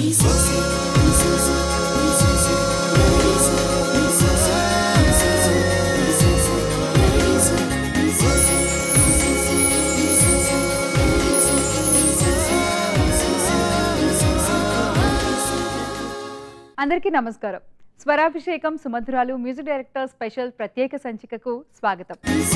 అందరికీ నమస్కారం స్వరాభిషేకం సుమధురాలు మ్యూజిక్ డైరెక్టర్ స్పెషల్ ప్రత్యేక సంచికకు స్వాగతం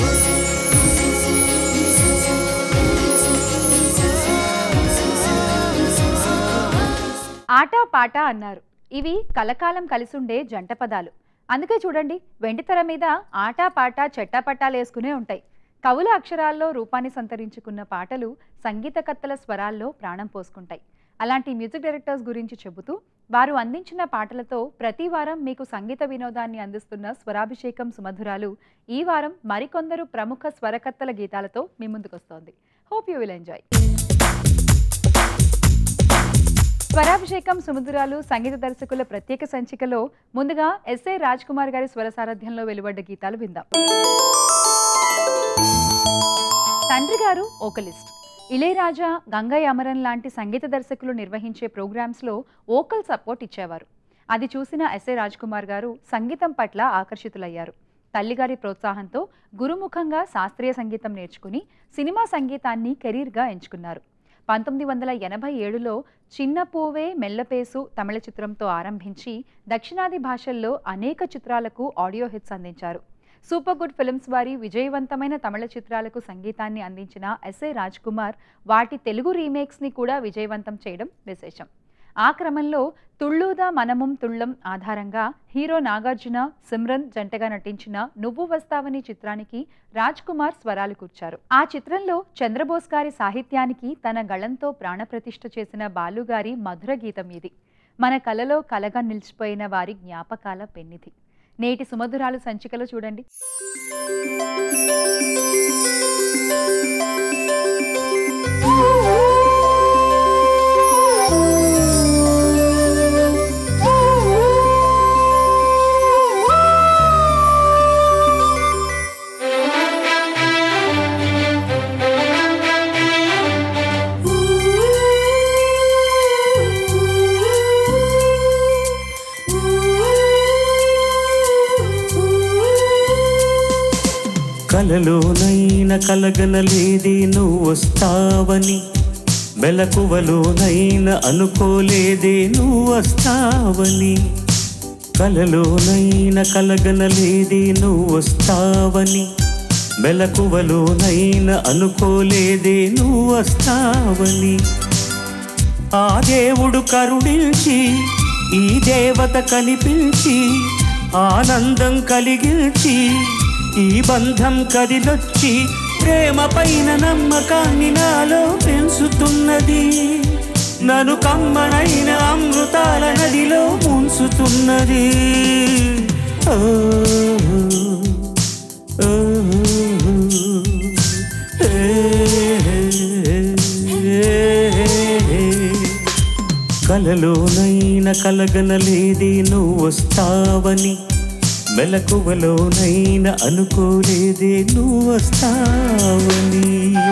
ఆట పాట అన్నారు ఇవి కలకాలం కలిసుండే జంట పదాలు అందుకే చూడండి వెండితెర మీద ఆట పాట చెట్టాపట్టాలు వేసుకునే ఉంటాయి కవుల అక్షరాల్లో రూపాన్ని సంతరించుకున్న పాటలు సంగీతకర్తల స్వరాల్లో ప్రాణం పోసుకుంటాయి అలాంటి మ్యూజిక్ డైరెక్టర్స్ గురించి చెబుతూ వారు అందించిన పాటలతో ప్రతి వారం మీకు సంగీత వినోదాన్ని అందిస్తున్న స్వరాభిషేకం సుమధురాలు ఈ వారం మరికొందరు ప్రముఖ స్వరకర్తల గీతాలతో మీ ముందుకొస్తోంది హోప్ యూ విల్ ఎంజాయ్ స్వరాభిషేకం సుమధురాలు సంగీత దర్శకుల ప్రత్యేక సంచికలో ముందుగా ఎస్ఏ రాజ్ కుమార్ గారి స్వర సారథ్యంలో వెలువడ్డ గీతాలు విందాం తండ్రి గారు ఓకలిస్ట్ ఇళయరాజా గంగయ్య అమరన్ లాంటి సంగీత దర్శకులు నిర్వహించే ప్రోగ్రామ్స్లో ఓకల్ సపోర్ట్ ఇచ్చేవారు అది చూసిన ఎస్ఏ రాజ్ కుమార్ గారు సంగీతం పట్ల ఆకర్షితులయ్యారు తల్లిగారి ప్రోత్సాహంతో గురుముఖంగా శాస్త్రీయ సంగీతం నేర్చుకుని సినిమా సంగీతాన్ని కెరీర్గా ఎంచుకున్నారు పంతొమ్మిది వందల ఎనభై ఏడులో చిన్న పూవే మెల్లపేసు తమిళ చిత్రంతో ఆరంభించి దక్షిణాది భాషల్లో అనేక చిత్రాలకు ఆడియో హిట్స్ అందించారు సూపర్ గుడ్ ఫిల్మ్స్ వారి విజయవంతమైన తమిళ చిత్రాలకు సంగీతాన్ని అందించిన ఎస్ఏ రాజ్ కుమార్ వాటి తెలుగు రీమేక్స్ని కూడా విజయవంతం చేయడం విశేషం ఆ క్రమంలో తుళ్ళూదా మనముం తుళ్ళం ఆధారంగా హీరో నాగార్జున సిమ్రన్ జంటగా నటించిన నువ్వు వస్తావని చిత్రానికి రాజ్ కుమార్ స్వరాలు కూర్చారు ఆ చిత్రంలో చంద్రబోస్ గారి సాహిత్యానికి తన గళంతో ప్రాణప్రతిష్ఠ చేసిన బాలుగారి మధుర గీతం ఇది మన కలలో కలగా నిలిచిపోయిన వారి జ్ఞాపకాల పెన్నిధి నేటి సుమధురాలు సంచికలో చూడండి కలలోనైన కలగనలేదే నువ్వు వస్తావని మెలకువలోనైన అనుకోలేదే నువ్వు వస్తావని కలలోనైన కలగనలేదే నువ్వు వస్తావని మెలకువలోనైన అనుకోలేదే నువ్వు వస్తావని ఆ దేవుడు కరుణించి ఈ దేవత కనిపించి ఆనందం కలిగించి ఈ బంధం కదిలొచ్చి ప్రేమ పైన నమ్మకాన్ని నాలో పెంచుతున్నది నన్ను కమ్మనైన అమృతాల నదిలో ముంచుతున్నది ఓ, ఓ, ఏ, కలలోనైన కలగనలేదే నువ్వు వస్తావని మెలకువలోనైన అనుకోలేదే నువ్వు వస్తావని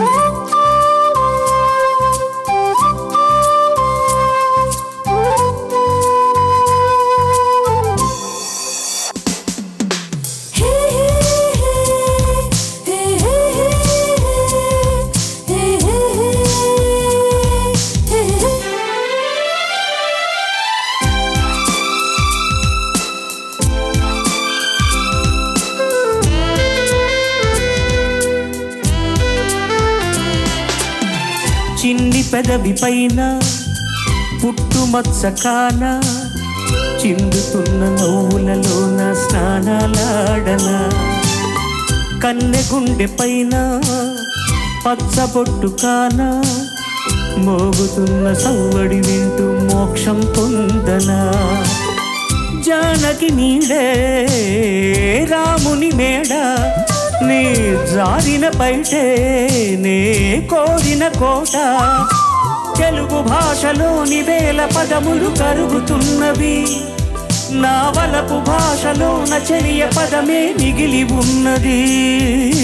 చిన్ని పెదవి పైన పుట్టుమచ్చ కాన చిందుతున్న నవ్వులలోన స్నానాలాడన కన్నె గుండె పైన పచ్చబొట్టు కాన మోగుతున్న సవ్వడి వింటూ మోక్షం పొందనా జానకి నీడే రాముని మేడ నీ జారిన బయటే నే కోరిన కోట తెలుగు భాషలోని వేల పదములు కరుగుతున్నవి నా వలపు భాషలోన చెరియ పదమే మిగిలి ఉన్నది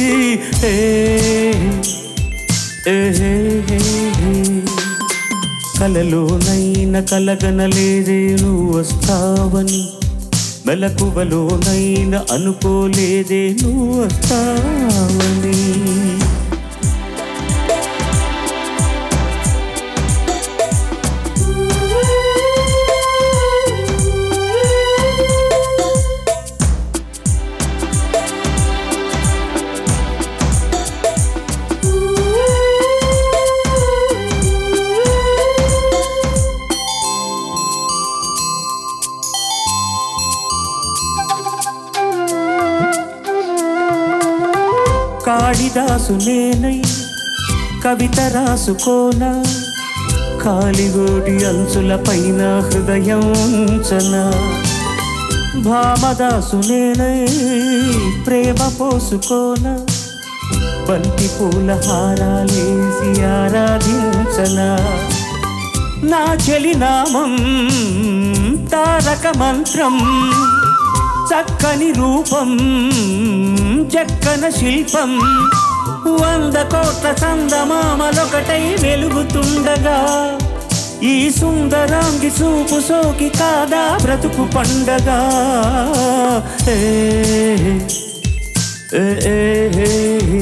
ఏ, ఏ, ఏ, ఏ. కలలోనైన కలగనలేదే నువ్వు వస్తావని మెలకువలోనైన అనుకోలేదే నువ్వు వస్తావని కాళిదాసు నేనై కవిత రాసుకోనా కాలిగోడి అంచుల పైన హృదయం ఉంచనా భామదాసు నేనై ప్రేమ పోసుకోనా బంతి పూల హారాలేసి ఆరాధించనా నా చెలి నామం తారక మంత్రం చక్కని రూపం చక్కన శిల్పం వంద కోట్ల చందమామలొకటై వెలుగుతుండగా ఈ సుందరాంగి చూపు సోకి కాదా బ్రతుకు పండగ ఏ, ఏ, ఏ, ఏ, ఏ.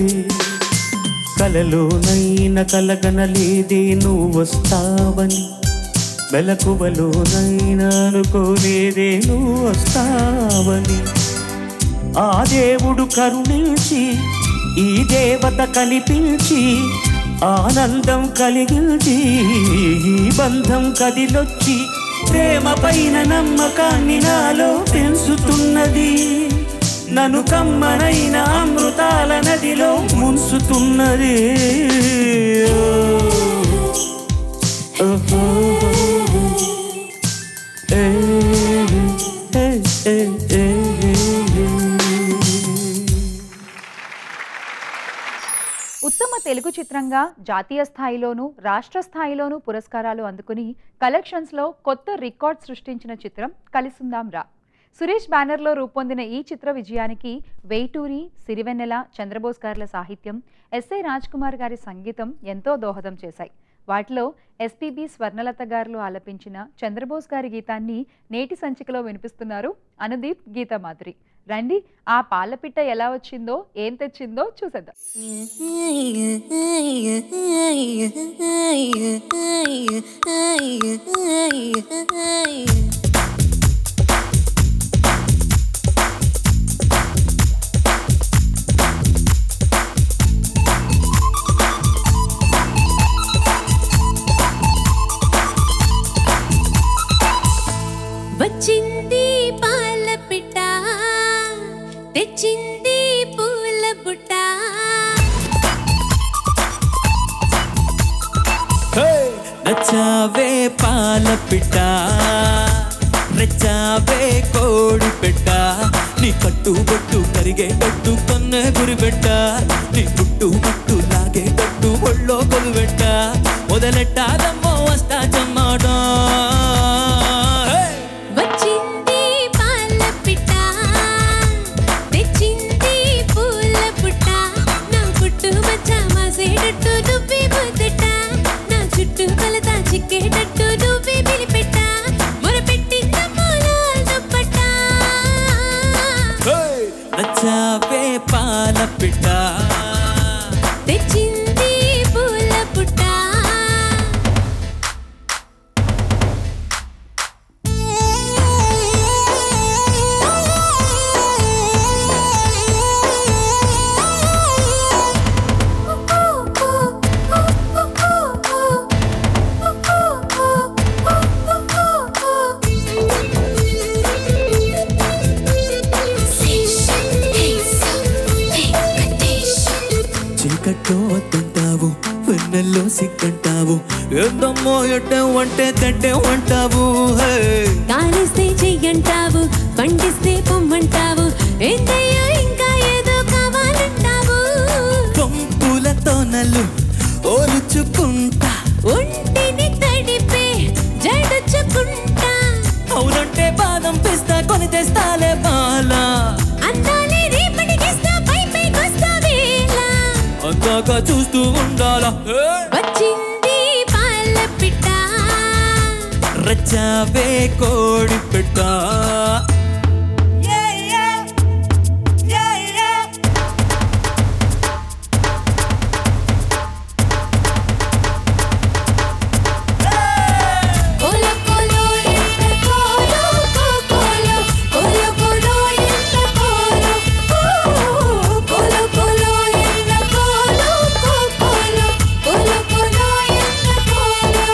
కలలోనైన కలగనలేదే నువ్వు వస్తావని మెలకువలోనైనా అనుకోలేదే నువ్వు వస్తావని ఆ దేవుడు కరుణించి ఈ దేవత కనిపించి ఆనందం కలిగించి ఈ బంధం కదిలొచ్చి ప్రేమ పైన నమ్మకాన్ని నాలో పెంచుతున్నది నన్ను కమ్మనైన అమృతాల నదిలో ముంచుతున్నది ఓహో. ఏ, ఏ, ఏ, ఏ, ఏ. ఉత్తమ తెలుగు చిత్రంగా జాతీయ స్థాయిలోనూ రాష్ట్ర స్థాయిలోనూ పురస్కారాలు అందుకుని కలెక్షన్స్లో కొత్త రికార్డ్ సృష్టించిన చిత్రం కలిసుందాం రా సురేష్ బ్యానర్లో రూపొందిన ఈ చిత్ర విజయానికి వేటూరి సిరివెన్నెల చంద్రబోస్ గారుల సాహిత్యం ఎస్ఐ రాజ్ కుమార్ గారి సంగీతం ఎంతో దోహదం చేశాయి వాటిలో ఎస్పీబి స్వర్ణలత గారు ఆలపించిన చంద్రబోస్ గారి గీతాన్ని నేటి సంచికలో వినిపిస్తున్నారు అనుదీప్ గీతామాధురి రండి ఆ పాలపిట్ట ఎలా వచ్చిందో ఏం తెచ్చిందో చూసేద్దాం వచ్చింది పాల పిట్ట తెచ్చింది పూల బుట్ట నచ్చావే పాల పిట్ట రెచ్చావే కోడి పెట్ట నీ కట్టు బొట్టు కరిగేటట్టు కన్నే గురి పెట్ట నీ గుట్టు మట్టు లాగేటట్టు ఒళ్ళో కొలు పెట్ట మొదలెట్టాదమ్మో వస్తా చమ్మాట వచ్చింది పాల పిట్ట తెచ్చింది పూల బుట్ట నా పుట్టు మచ్చ మాసేటట్టు నువ్వే ముద్దట నా చుట్టూ కొలత చిక్కేటట్టు నువ్వే పిలిపెట్ట మొరపెట్టిందమ్మో లాల్ దుప్పట్ట నచ్చావే పాల పిట్ట తెచ్చింది పూల పుట్ట చీకట్లో వద్దంటావు వెన్నెల్లో సిగ్గంటావు ఏందమ్మో ఎట్టే వంటే తట్టే వంటావు హే కాలిస్తే చెయ్యంటావు పండిస్తే పొమ్మంటావు ఏంటయ్యా ఇంకా ఏదో కావాలంటావు పంపులతో నల్లు ఓలుచుకుంటా ఒంటిని తడిపే జడుచుకుంటా అవునంటే బాదం పిస్తా కొని తెస్తాలే బాలా అందాలే రేపటికిస్తా పై పైకొస్తా వేళ అందాక చూస్తూ ఉండాలా హే! వచ్చింది పాల పిట్ట రచ్చావే కోడి పెట్ట కోలో కోలో ఎంత కోలో కోలో కోలో కోలో ఎంత కోలో కోలో కోలో ఎంత కోలో కోలో కోలో కోలో ఎంత కోలో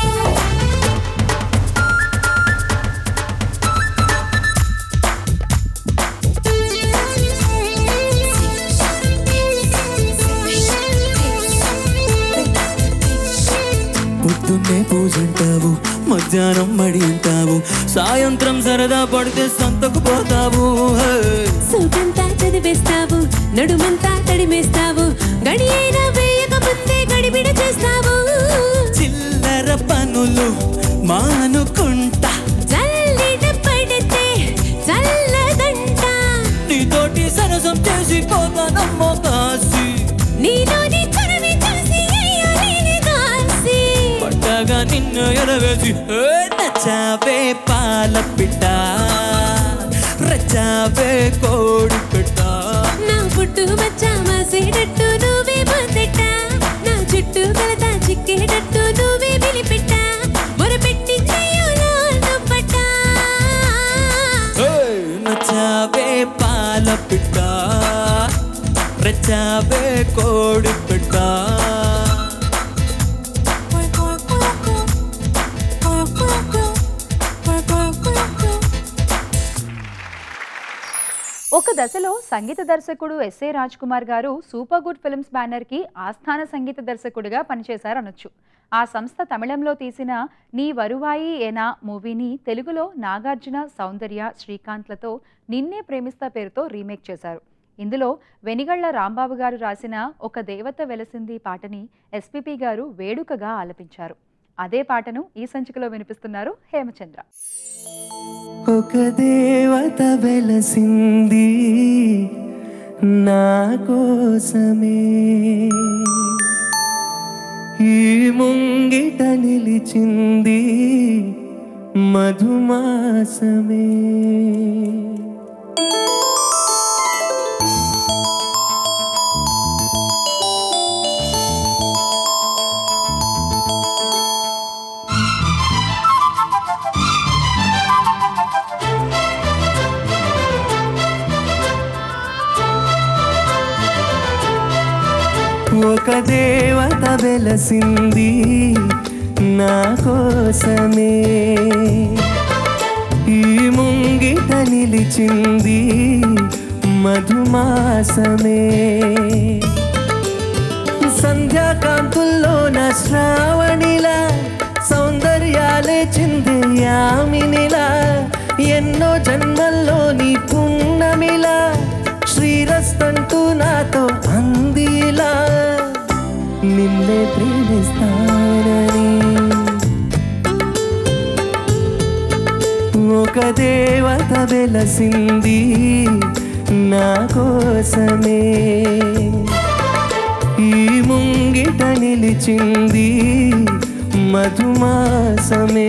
పొద్దున్నే పూజంటావు మధ్యాహ్నం మడి అంటావు సాయంత్రం సరదా పడితే సంతకు పోతావు హే. సూటంతా చదివేస్తావు నడుమంతా తడిమేస్తావు గడి అయినా వేయక ముందే గడిబిడ చేస్తావు చిల్లర పనులు మానుకుంటా చల్లిట పడితే చల్లదంట నీతోటి సరసం చేసి పోతానమ్మో కాసి నీలోని చొరవి చూసి అయ్యాలేని దాసి పట్టగా నిన్ను ఎరవేసి ఏ నచ్చావే పాల పిట్ట రచ్చావే కోడి పెట్ట నా పుట్టు బచ్చా మాసేటట్టు నువ్వే మొదట నా చుట్టూ కలతా చిక్కేటట్టు నువ్వే పిలిపిట్ట మొరపెట్టి చెయ్యులో దుప్పట ఏ నచ్చావే పాల పిట్ట రచ్చావే కోడి పెట్ట ఒక దశలో సంగీత దర్శకుడు ఎస్ఏ రాజ్ కుమార్ గారు సూపర్ గుడ్ ఫిల్మ్స్ బ్యానర్కి ఆస్థాన సంగీత దర్శకుడిగా పనిచేశారనొచ్చు ఆ సంస్థ తమిళంలో తీసిన నీ వరువాయి ఏనా మూవీని తెలుగులో నాగార్జున సౌందర్య శ్రీకాంత్లతో నిన్నే ప్రేమిస్తా పేరుతో రీమేక్ చేశారు ఇందులో వెనిగళ్ల రాంబాబు గారు రాసిన ఒక దేవత వెలసింది పాటని ఎస్పిపి గారు వేడుకగా ఆలపించారు అదే పాటను ఈ సంచికలో వినిపిస్తున్నారు హేమచంద్ర ఒక దేవత వెలసింది నా కోసమే ఈ ముంగిట నిలిచింది మధుమాసమే ఒక దేవత వెలసింది నా కోసమే ఈ ముంగిట నిలిచింది మధుమాసమే సంధ్యాకాంతుల్లో నా శ్రావణిలా సౌందర్యాలే చిందే యామినిలా ఎన్నో జన్మల్లో నీ పున్నమిలా శ్రీరస్తంటూ నాతో అందిలా నిన్నే ప్రేమిస్తానని ఒక దేవత వెలసింది నా కోసమే ఈ ముంగిట నిలిచింది మధుమాసమే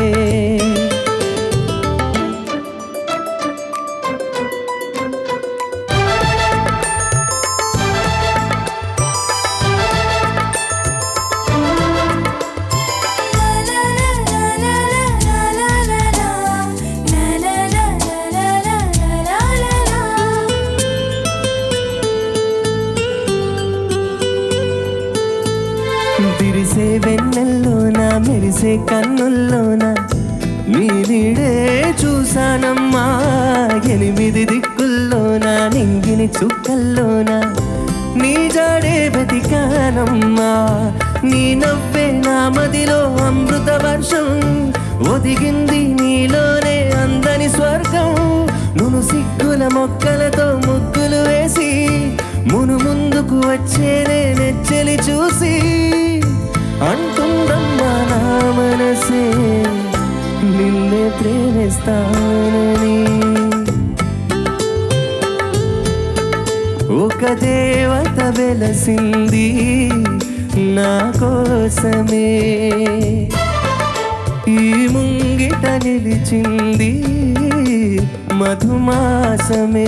విరిసే వెన్నెల్లోన మెరిసే కన్నుల్లోన నీ నీడే చూసానమ్మా ఎనిమిది దిక్కుల్లోన నింగిని చుక్కల్లోన నీ జాడే బతికానమ్మా నీ నవ్వే నా మదిలో అమృత వర్షం ఒదిగింది నీలోనే అందని స్వర్గం నును సిగ్గుల మొక్కలతో ముగ్గులు వేసి మును ముందుకు వచ్చేనే నెచ్చెలి చూసి అంటుందమ్మా నా మనసే నిన్నే ప్రేమిస్తానని ఒక దేవత వెలసింది నా కోసమే ఈ ముంగిట నిలిచింది మధుమాసమే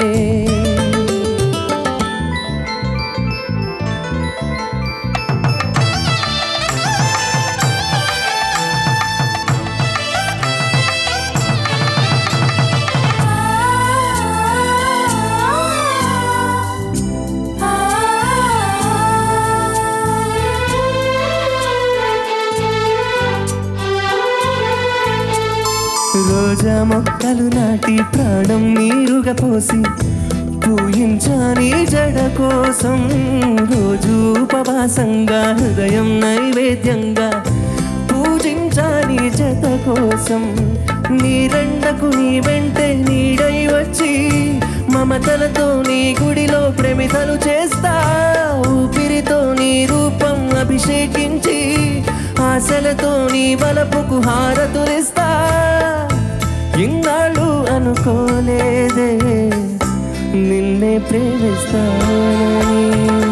రోజా మొక్కలు నాటి ప్రాణం నీరుగా పోసి పూయించాని జడ కోసం రోజు ఉపవాసంగా హృదయం నైవేద్యంగా పూజించాని జత కోసం నీరెండకు నీ వెంటే నీడై వచ్చి మమతలతో నీ గుడిలో ప్రేమితలు చేస్తా ఊపిరితో నీ రూపం అభిషేకించి ఆశలతో నీ బలపుకు హారతులిస్తా ఇన్నాళ్ళు అనుకోలేదే నిన్నే ప్రేమిస్తానని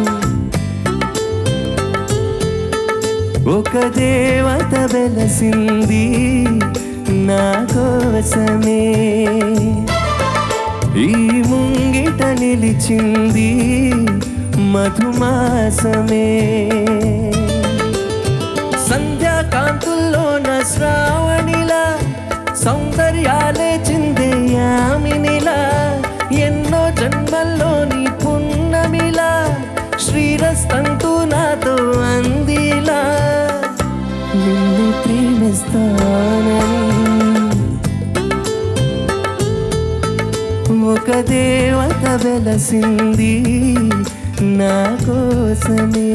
ఒక దేవత వెలసింది నా కోసమే ఈ ముంగిట నిలిచింది మధుమాసమే సంధ్యాకాంతుల్లోన శ్రావణిలా సౌందర్యాలే చిందే యామినిలా ఎన్నో జన్మల్లోని పున్నమిలా శ్రీరస్తంతు నాతో అందిలా నిన్ను ప్రేమిస్తానని ఒక దేవత వెలసింది నా కోసమే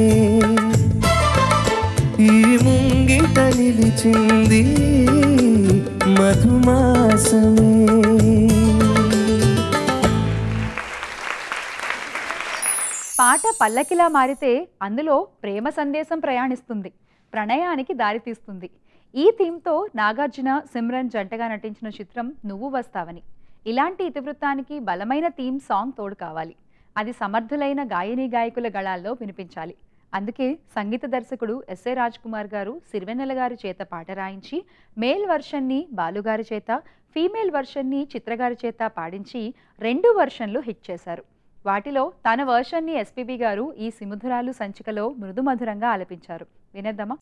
ఈ ముంగిట నిలిచింది మధుమాసమే పాట పల్లకిలా మారితే అందులో ప్రేమ సందేశం ప్రయాణిస్తుంది ప్రణయానికి దారితీస్తుంది ఈ థీమ్తో నాగార్జున సిమ్రన్ జంటగా నటించిన చిత్రం నువ్వు వస్తావని ఇలాంటి ఇతివృత్తానికి బలమైన థీమ్ సాంగ్ తోడు కావాలి అది సమర్థులైన గాయని గాయకుల గళాల్లో వినిపించాలి అందుకే సంగీత దర్శకుడు ఎస్ఏ రాజ్ కుమార్ గారు సిరివెన్నెల గారి చేత పాట రాయించి మేల్ వర్షన్ని బాలుగారి చేత ఫీమేల్ వర్షన్ని చిత్రగారి చేత పాడించి రెండు వర్షన్లు హిట్ చేశారు వాటిలో తన వర్షన్ని ఎస్పీబీ గారు ఈ సిముధురాలు సంచికలో మృదుమధురంగా ఆలపించారు వినేద్దామా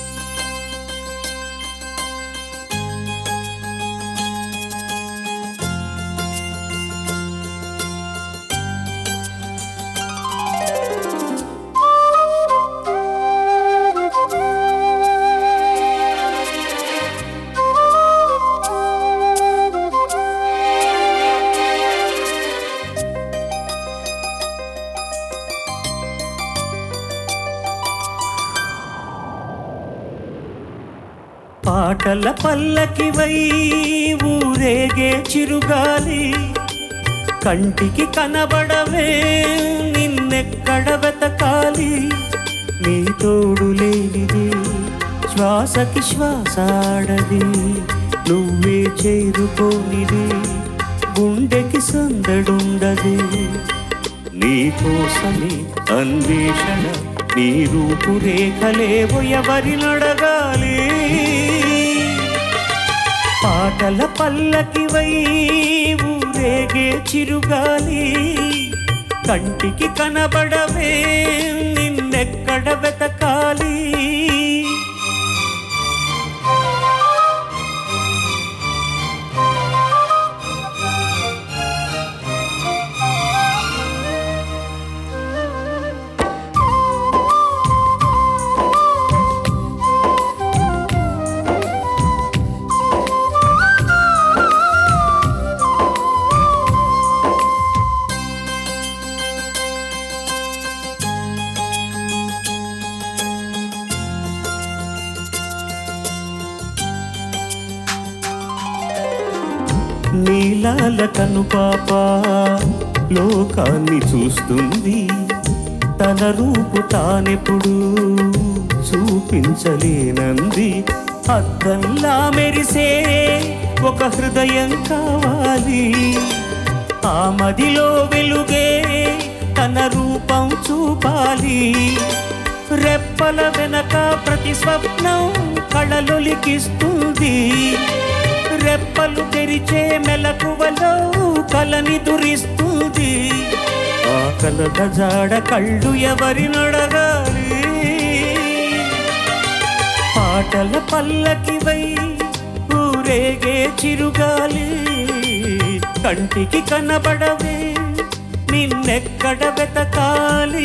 పాటల పల్లకివై ఊరేగే చిరుగాలి కంటికి కనబడవే నిన్నెక్కడ వెతకాలి నీ తోడు లేనిది శ్వాసకి శ్వాసాడది నువ్వే చేరుకోనిది గుండెకి సందడుండది నీ కోసమే అన్వేషణ నీ రూపురేఖలేవో ఎవరి నడగాలి పాటల పల్లకివై ఊరేగే చిరుగాలి కంటికి కనబడవే నిన్నెక్కడ వెతకాలి నీలాల కను పాప లోకాన్ని చూస్తుంది తన రూపు తానెప్పుడు చూపించలేనంది అద్దంలా మెరిసే ఒక హృదయం కావాలి ఆ మదిలో వెలుగే తన రూపం చూపాలి రెప్పల వెనక ప్రతి స్వప్నం కళలొలికిస్తుంది విరిచే మెలకువలో కలని దురిస్తుంది ఆ కలత జాడ కళ్ళు ఎవరి నడగాలి పాటల పల్లకివై ఊరేగే చిరుగాలి కంటికి కనబడవే నిన్నెక్కడ వెతకాలి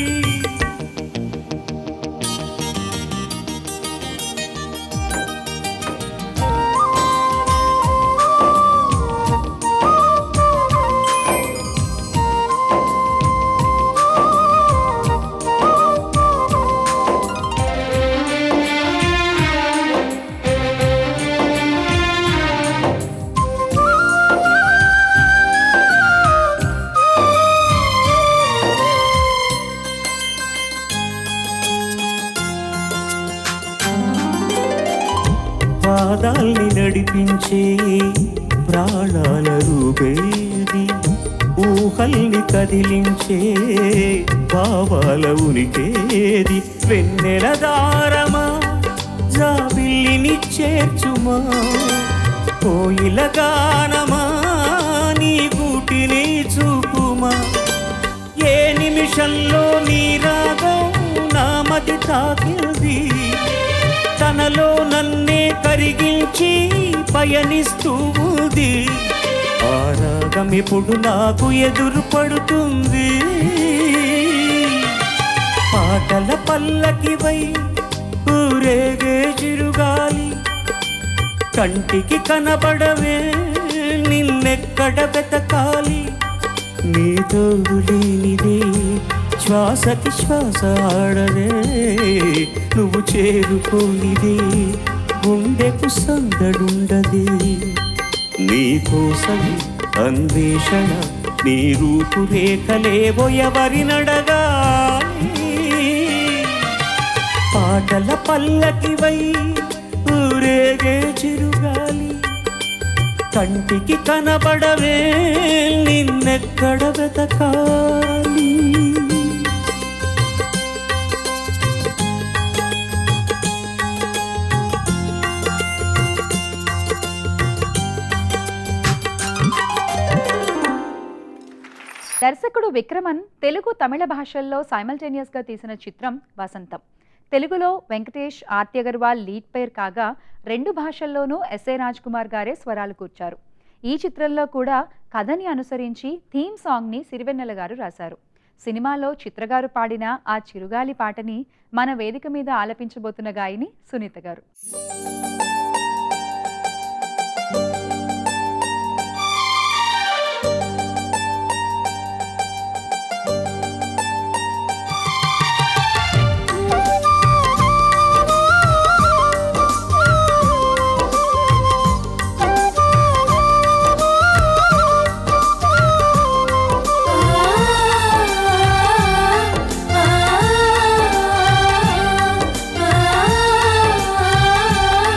పాదాల్ని నడిపించే ప్రాణాల రూపేది ఊహల్ని కదిలించే భావాల ఉనికేది వెన్నెల దారమా జాబిల్లిని చేర్చుమా కోయిల గానమా నీ గూటిని చూపుమా ఏ నిమిషంలో నీ రాగం నా మది తాకింది తనలో నన్నే కరిగించి పయనిస్తూ ఉంది ఆ రాగం ఇప్పుడు నాకు ఎదురు పడుతుంది పాటల పల్లకివై ఊరేగే చిరుగాలి కంటికి కనబడవే నిన్నెక్కడ వెతకాలి నీ తోడు లేనిదే శ్వాసకి శ్వాస ఆడదే నువ్వు చేరుకోనిదే గుండెకు సందడుండదే నీ కోసం అన్వేషణ నీ రూపురేఖలేవో ఎవరి నడగాలి పాటల పల్లకివై ఊరేగే చిరుగాలి కంటికి కనబడవే నిన్నెక్కడ వెతకాలి దర్శకుడు విక్రమన్ తెలుగు తమిళ భాషల్లో simultaneous గా తీసిన చిత్రం వసంతం తెలుగులో వెంకటేష్ ఆర్తి అగర్వాల్ లీడ్ పేర్ కాగా రెండు భాషల్లోనూ ఎస్ఏ రాజ్ కుమార్ గారే స్వరాలు కూర్చారు ఈ చిత్రంలో కూడా కథని అనుసరించి థీమ్ సాంగ్ని సిరివెన్నెల గారు రాశారు సినిమాలో చిత్రగారు పాడిన ఆ చిరుగాలి పాటని మన వేదిక మీద ఆలపించబోతున్న గాయని సునీత గారు ఆ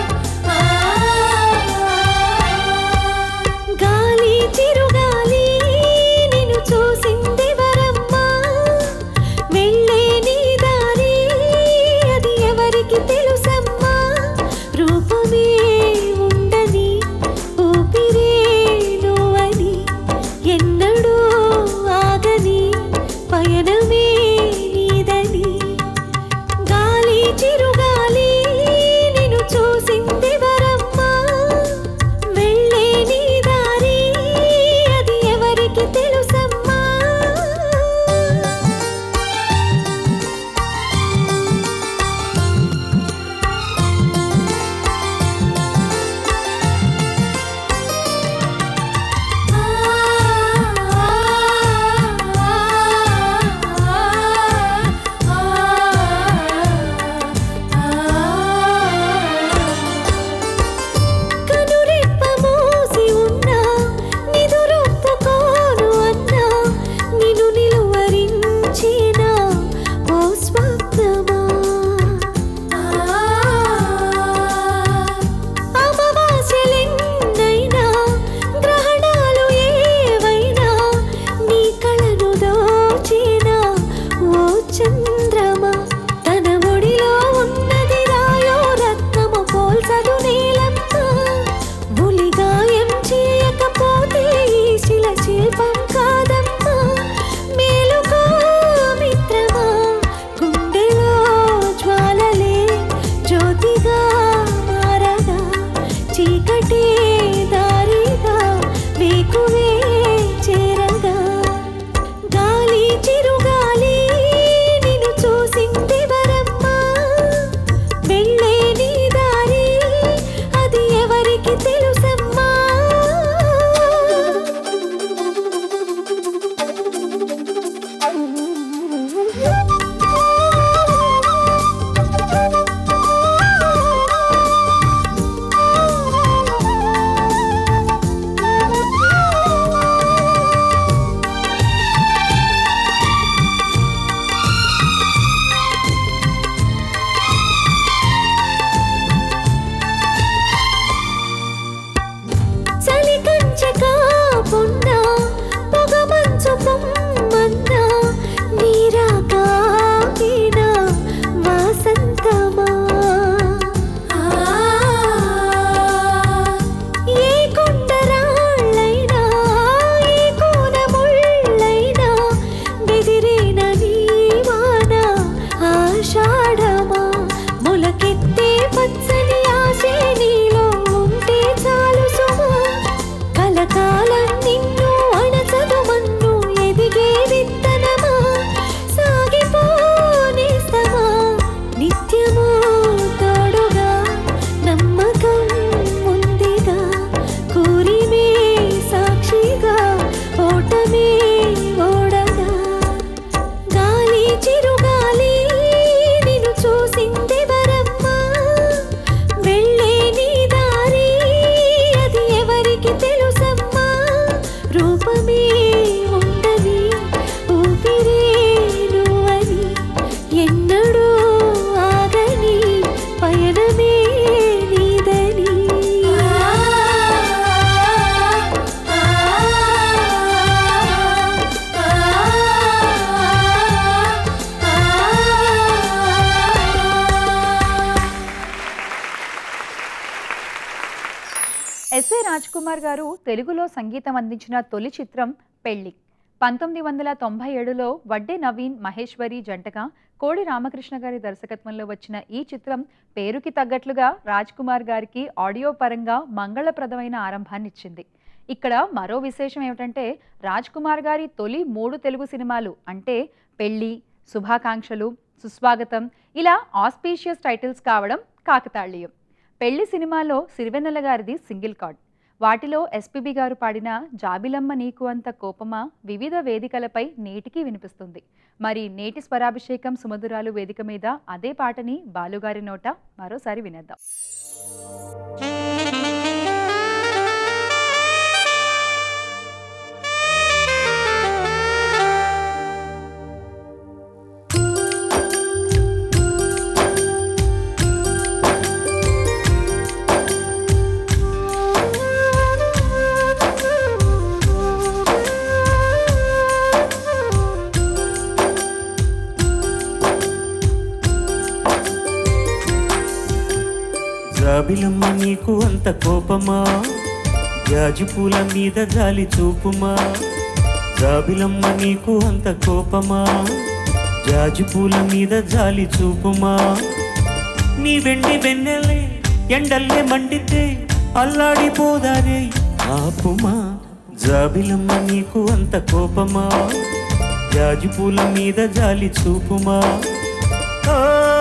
ఎస్ఏ రాజ్ కుమార్ గారు తెలుగులో సంగీతం అందించిన తొలి చిత్రం పెళ్లి పంతొమ్మిది వందల తొంభై ఏడులో వడ్డే నవీన్ మహేశ్వరి జంటగా కోడి రామకృష్ణ గారి దర్శకత్వంలో వచ్చిన ఈ చిత్రం పేరుకి తగ్గట్లుగా రాజ్ కుమార్ గారికి ఆడియో పరంగా మంగళప్రదమైన ఆరంభాన్ని ఇచ్చింది ఇక్కడ మరో విశేషం ఏమిటంటే రాజ్ కుమార్ గారి తొలి మూడు తెలుగు సినిమాలు అంటే పెళ్లి శుభాకాంక్షలు సుస్వాగతం ఇలా ఆస్పీషియస్ టైటిల్స్ కావడం కాకతాళీయం పెళ్లి సినిమాలో సిరివెన్నెల గారిది సింగిల్ కార్డ్ వాటిలో ఎస్పీబీ గారు పాడిన జాబిలమ్మ నీకు అంత కోపమా వివిధ వేదికలపై నేటికి వినిపిస్తుంది మరి నేటి స్వరాభిషేకం సుమధురాలు వేదిక మీద అదే పాటని బాలుగారి నోట మరోసారి వినేద్దాం జాబిలమ్మ నీకు అంత కోపమా జాజి పూల మీద జాలి చూపుమా జాబిలమ్మ నీకు అంత కోపమా జాజి పూల మీద జాలి చూపుమా నీ వెండి వెన్నెలే ఎండల్లే మండితే అల్లాడిపోదారే ఆపుమా జాబిలమ్మ నీకు అంత కోపమా జాజి పూల మీద జాలి చూపుమా ఓ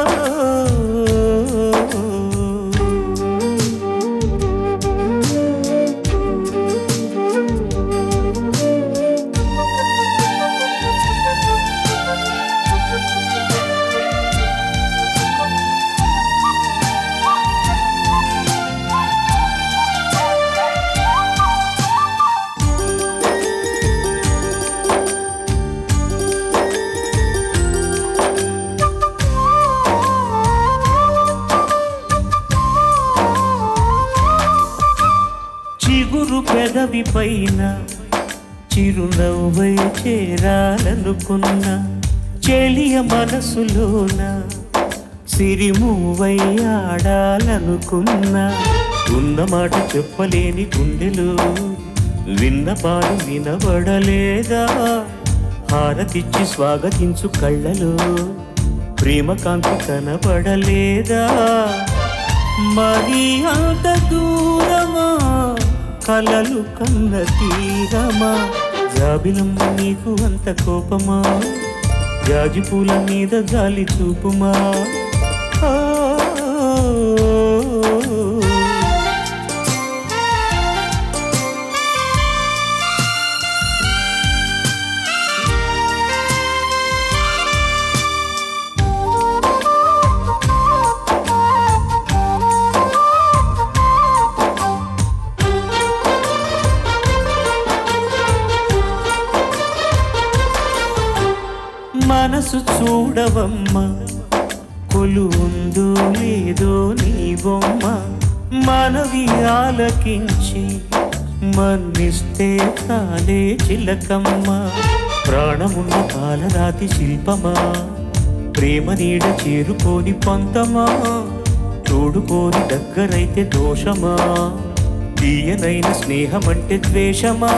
చిగురు పెదవి పైన చిరునవ్వై చేరాలనుకున్నా చెలియ మనసులోన సిరిమూవై ఆడాలనుకున్నా ఉన్న మాట చెప్పలేని గుండెలు విన్న పాడు వినబడలేదా హారతిచ్చి స్వాగతించు కళ్ళలో ప్రేమ కాంతి కనబడలేదా మరి అంత దూరమా కలలు కన్న తీరమా జాబిలమ్మ నీకు అంత కోపమా జాజి పూల మీద జాలి చూపుమా ఆ. మనసు చూడవమ్మా కొలు ఉందో లేదో నీ బొమ్మ మనవి ఆలకించి మన్నిస్తే తాలే చిలకమ్మ ప్రాణమున్న పాలరాతి శిల్పమా ప్రేమ నీడ చేరుకోని పొంతమా తోడుకోని దగ్గరైతే దోషమా తీయనైన స్నేహమంటే ద్వేషమా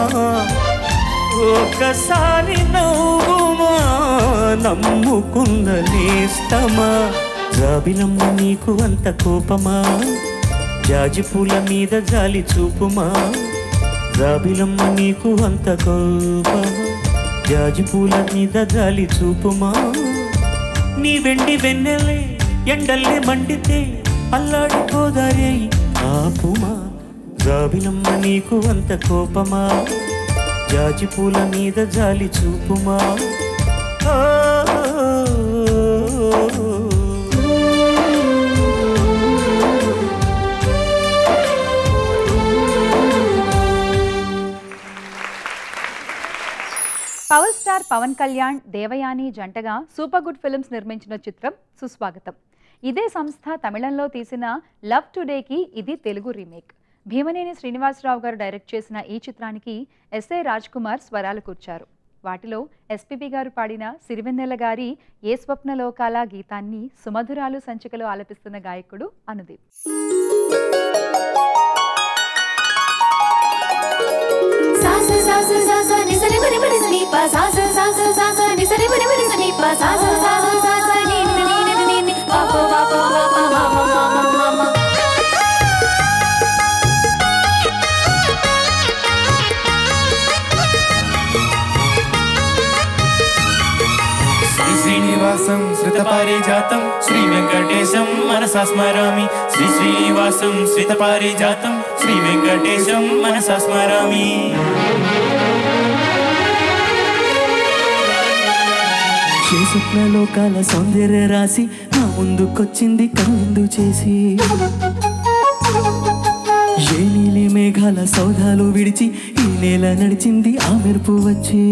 ఒకసారి నవ్వుమా నమ్ముకున్న నేస్తమా జాబిలమ్మ నీకు అంత కోపమా జాజి పూల మీద జాలి చూపుమా జాబిలమ్మ నీకు అంత కోపమా జాజి పూల మీద జాలి చూపుమా నీ వెండి వెన్నెలే ఎండల్లే మండితే అల్లాడిపోదారే ఆపుమా జాబిలమ్మ నీకు అంత కోపమా జాజి పూల మీద జాలి చూపుమా ఆ. పవర్ స్టార్ పవన్ కళ్యాణ్ దేవయాని జంటగా సూపర్ గుడ్ ఫిల్మ్స్ నిర్మించిన చిత్రం సుస్వాగతం ఇదే సంస్థ తమిళంలో తీసిన లవ్ టుడేకి ఇది తెలుగు రీమేక్ భీమనేని శ్రీనివాసరావు గారు డైరెక్ట్ చేసిన ఈ చిత్రానికి ఎస్ఏ రాజ్ కుమార్ స్వరాలు కూర్చారు వాటిలో ఎస్పీబీ గారు పాడిన సిరివెన్నెల గారి ఏ స్వప్నలోకాల గీతాన్ని సుమధురాలు సంచికలో ఆలపిస్తున్న గాయకుడు అనుదీప్ స స స స స ని స ని మ ని మ ని స ని ప స స స స స స ని ని ని ని ని ని ప ప ప ప ప ప మ మ మ మ మ మ శ్రీ శ్రీనివాసం శ్రుతపారిజాతం శ్రీ వెంకటేశం మనసా స్మరామి శ్రీ శ్రీనివాసం శ్రుతపారిజాతం శ్రీ వెంకటేశం మనసా స్మరామి ఏ స్వప్నలోకాల సౌందర్య రాసి నా ముందుకొచ్చింది కనుందు చేసి ఏ నీలి మేఘాల సౌధాలు విడిచి ఈ నేల నడిచింది ఆ మెరుపు వచ్చి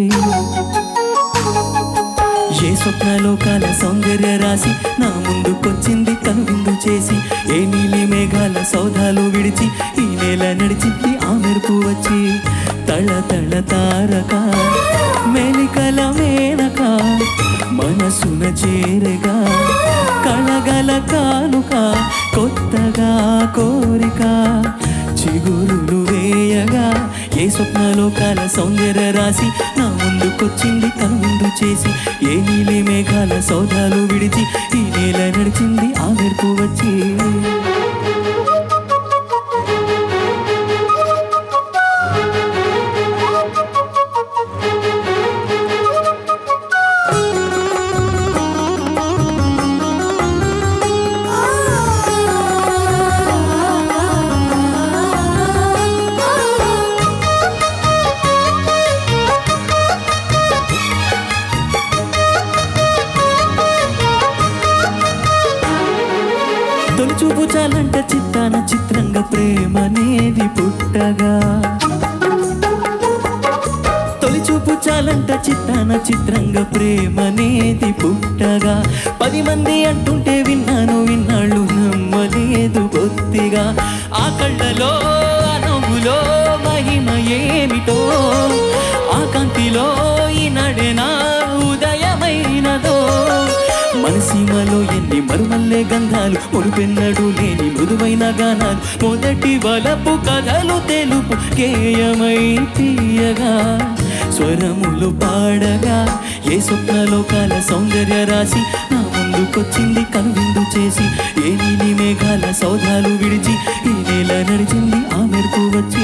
ఏ స్వప్నలోకాల సౌందర్య రాసి నా ముందుకొచ్చింది కనువిందు చేసి ఏ నీలి మేఘాల సౌధాలు విడిచి ఈ నేల నడిచింది ఆ మెరుపు వచ్చి తళ తళ తారక మెలికల మేనక మనసున చేరగా కళగల కానుక కొత్తగా కోరిక చిగురులు వేయగా ఏ స్వప్నలోకాల సౌందర్య రాసి నా ముందుకొచ్చింది కనువిందు చేసి ఏ నీలి మేఘాల సౌధాలు విడిచి ఈ నేల నడిచింది ఆ మెరుపు వచ్చి తొలి చూపు చాలంట చిత్తాన చిత్రంగా ప్రేమనేది పుట్టగా తొలి చూపు చాలంట చిత్తాన చిత్రంగా ప్రేమనేది పుట్టగా పది మంది అంటుంటే విన్నాను విన్నాళ్ళు నమ్మలేదు బొత్తిగా ఆ కళ్ళలో ఆ నవ్వులో మహిమ ఏమిటో ఆ కాంతిలో ఈనాడే నా ఉదయమైనదో మనసీమలో ఎన్ని మరుమల్లే గంధాలు మునుపెన్నడు లేని మృదువైన గానాలు మొదటి వలపు కథలు తెలుపు కేయమై తీయగా స్వరములు పాడగా ఏ స్వప్నలోకాల సౌందర్య రాసి నా ముందుకొచ్చింది కనువిందు చేసి ఏ నీలి మేఘాల సౌధాలు విడిచి ఈ నేల నడిచింది ఆ మెరుపు వచ్చి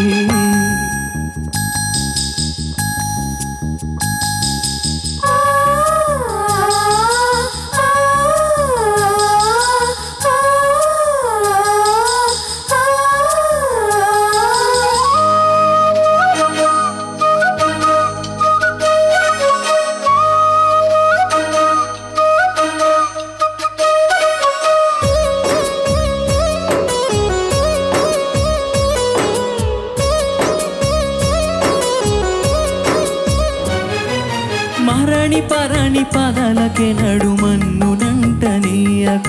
మరణి పరణి పాదాలకే నడుమన్ను నంటనీయక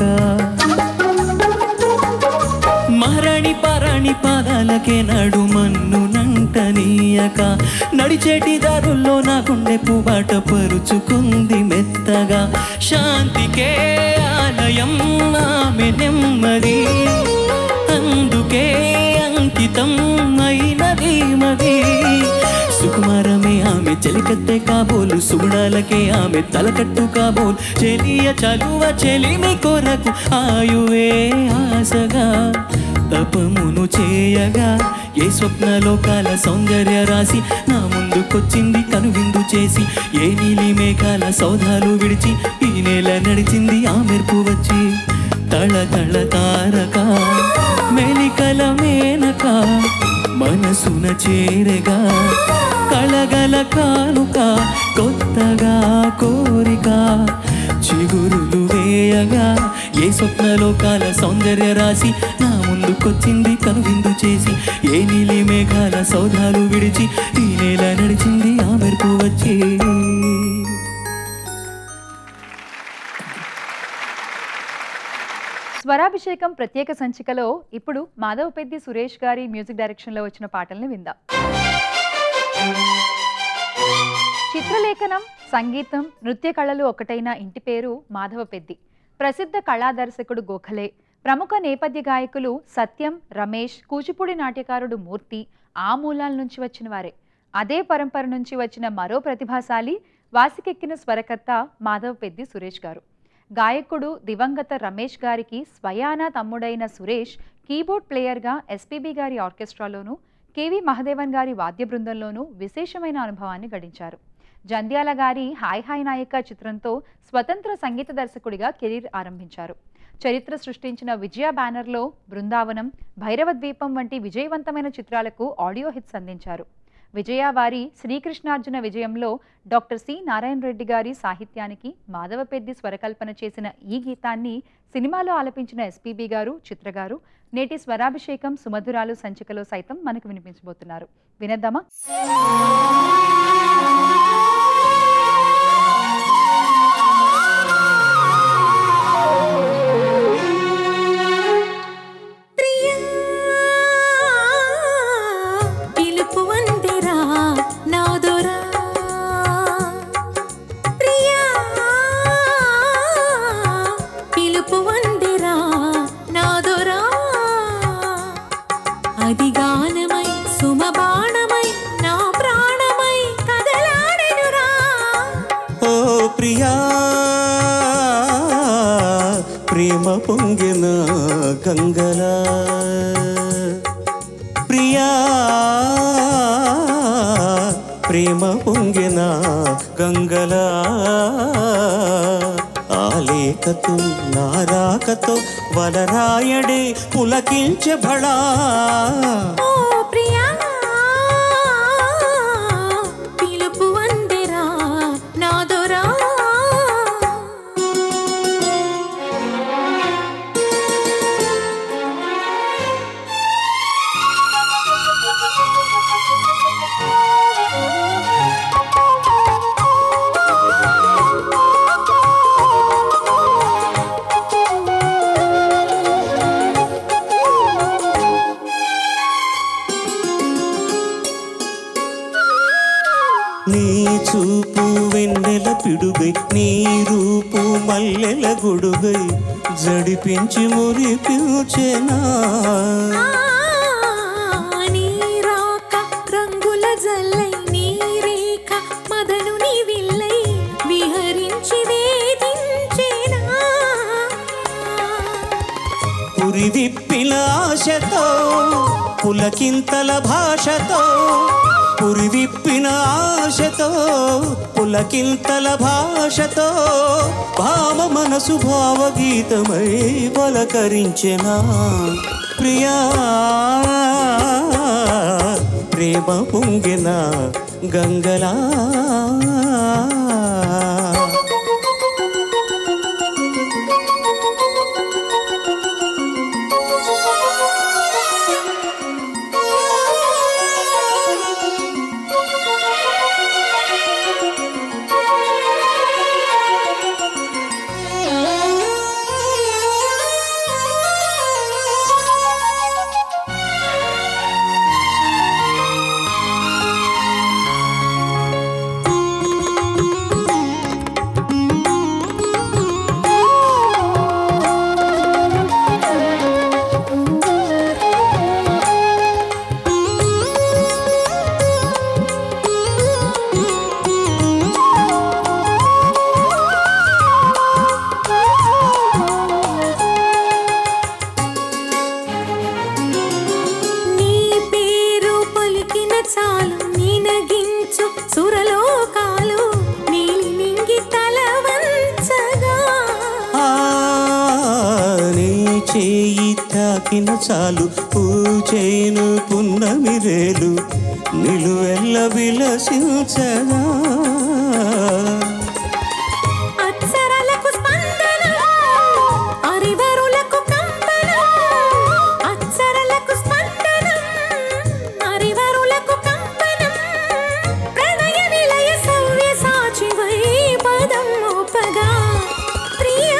మరణి పరణి పాదాలకే నడుమన్ను నంటనీయక నడిచేటి దారుల్లో నా గుండె పుబాట పరుచుకుంది మెత్తగా శాంతికే ఆలయం ఆమె నెమ్మది అందుకే అంకితం అయినది మది సుకుమారమే ఆమె చెలికత్తె కాబోలు సుగుణాలకే ఆమె తలకట్టు కాబోలు చెలియ చలువ చెలిమి కొరకు ఆయువే ఆశగా తపమును చేయగా ఏ స్వప్నలోకాల సౌందర్య రాసి నా ముందుకొచ్చింది కనువిందు చేసి ఏ నీలి మేఘాల సౌధాలు విడిచి ఈ నేల నడిచింది ఆ మెరుపు వచ్చి తళ తళ తారక మెలికల మేనక మనసున చేరగా కళగల కానుక కొత్తగా కోరిక చిగురులు వేయగా ఏ స్వప్నలోకాల సౌందర్య రాసి నా ముందుకొచ్చింది కనువిందు చేసి ఏ నీలి మేఘాల సౌధాలు విడిచి ఈ నేల నడిచింది ఆ మెరుపు వచ్చి స్వరాభిషేకం ప్రత్యేక సంచికలో ఇప్పుడు మాధవ పెద్ది సురేష్ గారి మ్యూజిక్ డైరెక్షన్లో వచ్చిన పాటల్ని విందాం చిత్రలేఖనం సంగీతం నృత్య కళలు ఒకటైన ఇంటి పేరు మాధవ పెద్ది ప్రసిద్ధ కళా దర్శకుడు గోఖలే ప్రముఖ నేపథ్య గాయకులు సత్యం రమేష్ కూచిపూడి నాట్యకారుడు మూర్తి ఆ మూలాల నుంచి వచ్చిన వారే అదే పరంపర నుంచి వచ్చిన మరో ప్రతిభాశాలి వాసికెక్కిన స్వరకర్త మాధవ్ పెద్ది సురేష్ గారు గాయకుడు దివంగత రమేష్ గారికి స్వయాన తమ్ముడైన సురేష్ కీబోర్డ్ ప్లేయర్గా ఎస్పీబీ గారి ఆర్కెస్ట్రాలోనూ కేవి మహదేవన్ గారి వాద్య బృందంలోనూ విశేషమైన అనుభవాన్ని గడించారు జంధ్యాల గారి హాయ్ హాయ్ నాయక చిత్రంతో స్వతంత్ర సంగీత దర్శకుడిగా కెరీర్ ఆరంభించారు చరిత్ర సృష్టించిన విజయ బ్యానర్లో బృందావనం భైరవ ద్వీపం వంటి విజయవంతమైన చిత్రాలకు ఆడియో హిట్స్ అందించారు విజయ వారి శ్రీకృష్ణార్జున విజయంలో డాక్టర్ సి నారాయణ రెడ్డి గారి సాహిత్యానికి మాధవపెద్ది స్వరకల్పన చేసిన ఈ గీతాన్ని సినిమాలో ఆలపించిన ఎస్పీబీ గారు చిత్ర గారు నేటి స్వరాభిషేకం సుమధురాలు సంచికలో సైతం మనకు వినిపించబోతున్నారు వినద్దామా ప్రియా పిలుపు వందిరా నాదొరా ప్రియా పిలుపు వందిరా నాదొరా అది గానమై సుమబాణమై నా ప్రాణమై కదలాడెనురా ఓ ప్రియా ప్రేమ పొంగిన గంగలా ప్రియా ప్రేమ పొంగిన గంగలా ఆలేఖతో నారాకతో వలరాయడే పులకించె భళా ఓ ప్రియా పిలుపు వందిరా నాదొరా నీ చూపు వెన్నెల పిడుగై నీ రూపు మల్లెల గొడుగై జడిపించి మురిపించెనా నీ రాక రంగుల జల్లై నీ రేఖ మదనుని విల్లై విహరించి వేధించేనా పురి విప్పిన ఆశతో పులకింతల భాషతో పురి విప్పిన ఆశతో పులకింతల భాషతో భావ మనసు భావగీతమై బలకరించెనా ప్రియా ప్రేమ పొంగిన గంగలా నీ పేరు పలికిన చాలు నినగించు సురలోకాలు నీలి నింగి తల వంచగా ఆ, నీ చేయి తాకిన చాలు పూచేను పున్నమిరేలు నిలువెల్ల విలసించగా అక్షరాలకు స్పందన అరివరులకు కంపన అక్షరాలకు స్పందన అరివరులకు కంపనం ప్రణయ నిలయ సవ్య సాచివై పదం మోపగా ప్రియా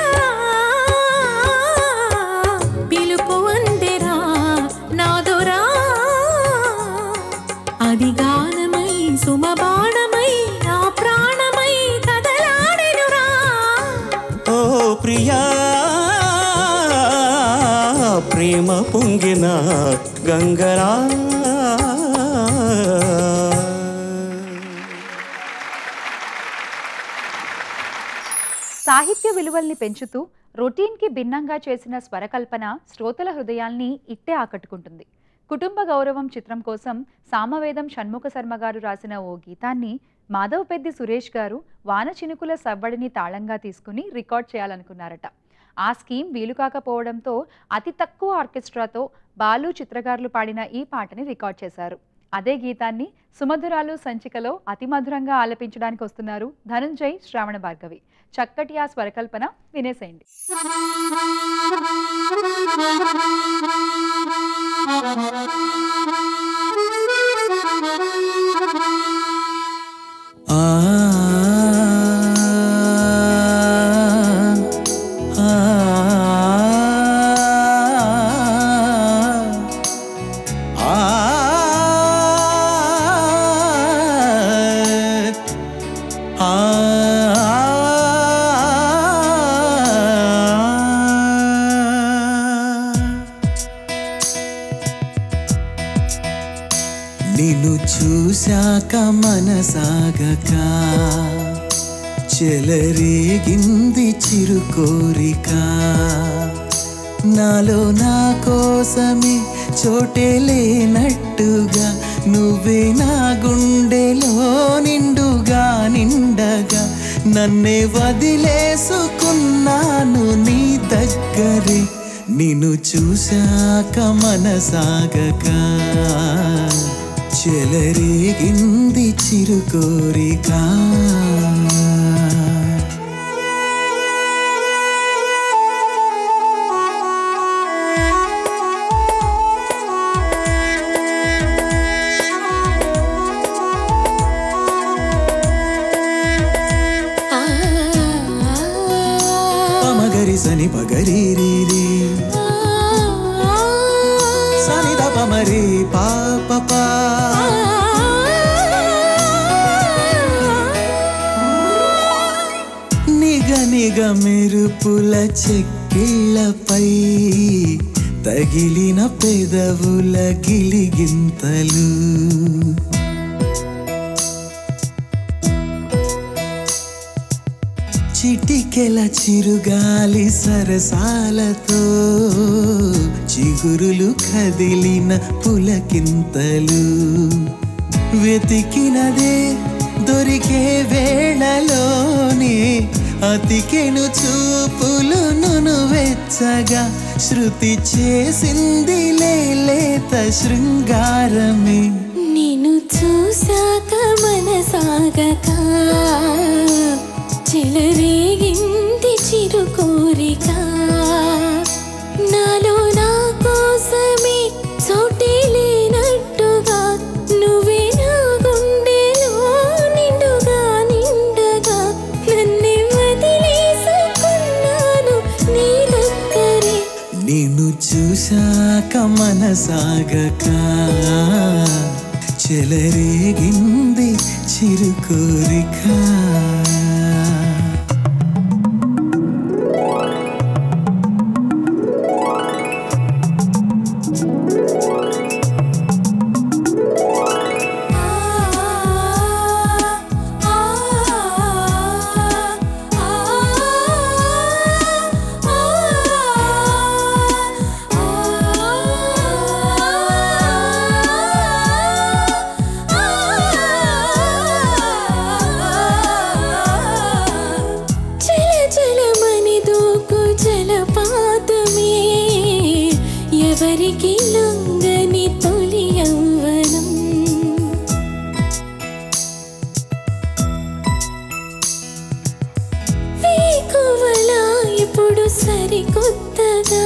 పిలుపు వందెరా నాదొరా అది గానమై సుమబాణమై నా ప్రాణమై కదలాడెనురా ఓ ప్రియా ప్రేమ పొంగిన గంగరా సాహిత్య విలువల్ని పెంచుతూ రొటీన్కి భిన్నంగా చేసిన స్వరకల్పన శ్రోతల హృదయాల్ని ఇట్టే ఆకట్టుకుంటుంది కుటుంబ గౌరవం చిత్రం కోసం సామవేదం షణ్ముఖ శర్మ గారు రాసిన ఓ గీతాన్ని మాధవ్ పెద్ది సురేష్ గారు వాన చినుకుల సవ్వడిని తాళంగా తీసుకుని రికార్డ్ చేయాలనుకున్నారట ఆ స్కీమ్ వీలు కాకపోవడంతో అతి తక్కువ ఆర్కెస్ట్రాతో బాలు చిత్రకారులు పాడిన ఈ పాటని రికార్డ్ చేశారు అదే గీతాన్ని సుమధురాలు సంచికలో అతి మధురంగా ఆలపించడానికి వస్తున్నారు ధనుంజయ్ శ్రావణ భార్గవి చక్కటి ఆ స్వరకల్పన వినేసేయండి ఆ ఆ నిన్ను చూశాక మనసాగక చెలరేగింది చిరుకోరిక నాలో నా కోసమే చోటే లేనట్టుగా నువ్వే నా గుండెలో నిండుగా నిండగా నన్నే వదిలేసుకున్నాను నీ దగ్గరే నిన్ను చూశాక మనసాగక చెలరేగింది చిరుకోరిక పమగరి సని పగరి రీ రీ సని ద పమరి పా ప పా. నిగ నిగ మెరుపుల చెక్కిళ్ళపై తగిలిన పెదవుల గిలిగింతలు చిటికెల చిరుగాలి సరసాలతో చిగురులు కదిలిన పులకింతలు వెతికినదే దొరికే వేళలోనే అతికెను చూపులు నును వెచ్చగా శృతి చేసింది లేత శృంగారమే నిన్ను చూశాక మనసాగక చెలరేగింది చిరు కోరిక నాలో నా కోసమే చోటే లేనట్టుగా నువ్వే నా గుండెలో నిండుగా నిండగా నన్ను వదిలేసుకున్నాను నీ దగ్గరే నిన్ను చూశాక మనసాగక చెలరేగింది చిరుకోరిక చల చలమని దూకు జలపాతమే ఎవరికి లొంగని తొలి యవ్వనం వేకువలా ఇప్పుడు సరికొత్తగా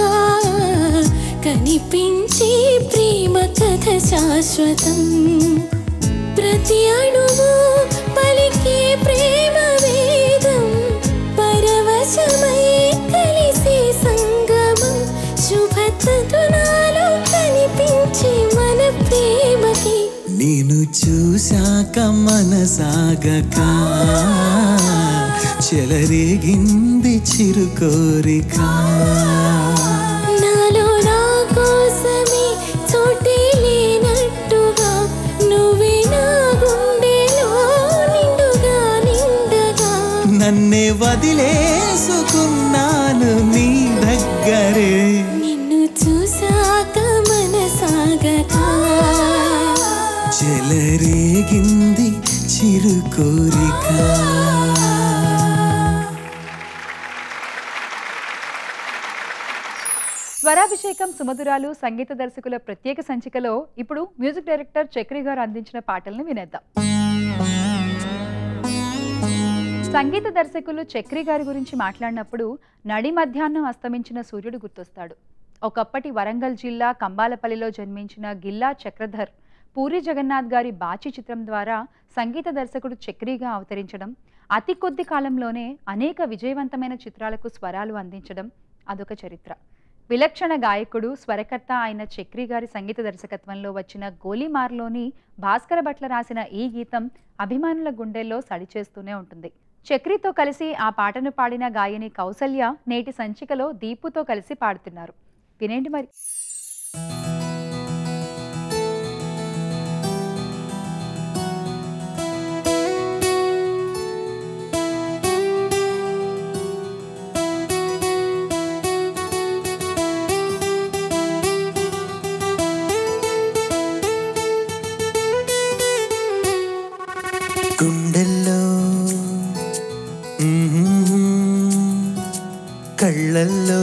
కనిపించే ప్రేమ కథ శాశ్వతం ప్రతి అణువు పలికే ప్రేమ వేదం పరవశమై కలిసే సంగమం శుభతరుణాలు కనిపించే మన ప్రేమకి నేను చూశాక మనసాగక చెలరేగింది చిరుకోరిక నాలో నా కోసమే చోటే లేనట్టుగా నువ్వే నా గుండెలో నిండుగా నిండగా నన్ను నన్నే వదిలేసుకున్నాను నీ దగ్గరే నిన్ను చూసాక మనసాగదా చెలరేగింది చిరు కోరిక స్వరాభిషేకం సుమధురాలు సంగీత దర్శకుల ప్రత్యేక సంచికలో ఇప్పుడు మ్యూజిక్ డైరెక్టర్ చక్రి గారు అందించిన పాటల్ని వినేద్దాం సంగీత దర్శకులు చక్రి గారి గురించి మాట్లాడినప్పుడు నడి మధ్యాహ్నం అస్తమించిన సూర్యుడు గుర్తొస్తాడు ఒకప్పటి వరంగల్ జిల్లా కంబాలపల్లిలో జన్మించిన గిల్లా చక్రధర్ పూరి జగన్నాథ్ గారి బాచి చిత్రం ద్వారా సంగీత దర్శకుడు చక్రిగా అవతరించడం అతి కొద్ది కాలంలోనే అనేక విజయవంతమైన చిత్రాలకు స్వరాలు అందించడం అదొక చరిత్ర విలక్షణ గాయకుడు స్వరకర్త అయిన చక్రి గారి సంగీత దర్శకత్వంలో వచ్చిన గోలీమార్లోని భాస్కర భట్ల రాసిన ఈ గీతం అభిమానుల గుండెల్లో సడిచేస్తూనే ఉంటుంది చక్రితో కలిసి ఆ పాటను పాడిన గాయని కౌసల్య నేటి సంచికలో దీపుతో కలిసి పాడుతున్నారు వినేండి మరి గుండెల్లో మ్మ్, కళ్ళల్లో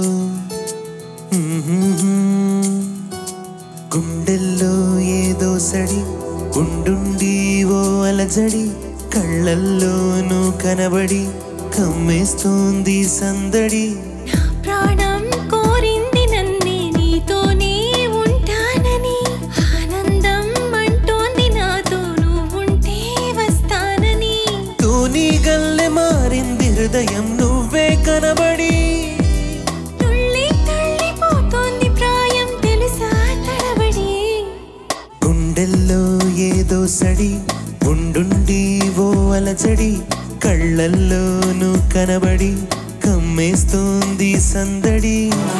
మ్మ్, గుండెల్లో ఏదో సడి ఉండుండి ఓ అలజడి కళ్ళల్లోనూ కనబడి కమ్మేస్తోంది సందడి నా ప్రాణం కోరింది నన్నే నీతోనే ఉంటానని ఆనందం అంటోంది నాతో నువ్వుంటే వస్తానని తూనీ గల్లె మారింది హృదయం నువ్వే కనబడి తుళ్ళి తళ్ళిపోతోంది ప్రాయం తెలుసా తడబడి గుండెల్లో ఏదో సడి ఉండుండి ఓ అలజడి కళ్ళల్లోనూ కనబడి కమ్మేస్తోంది సందడి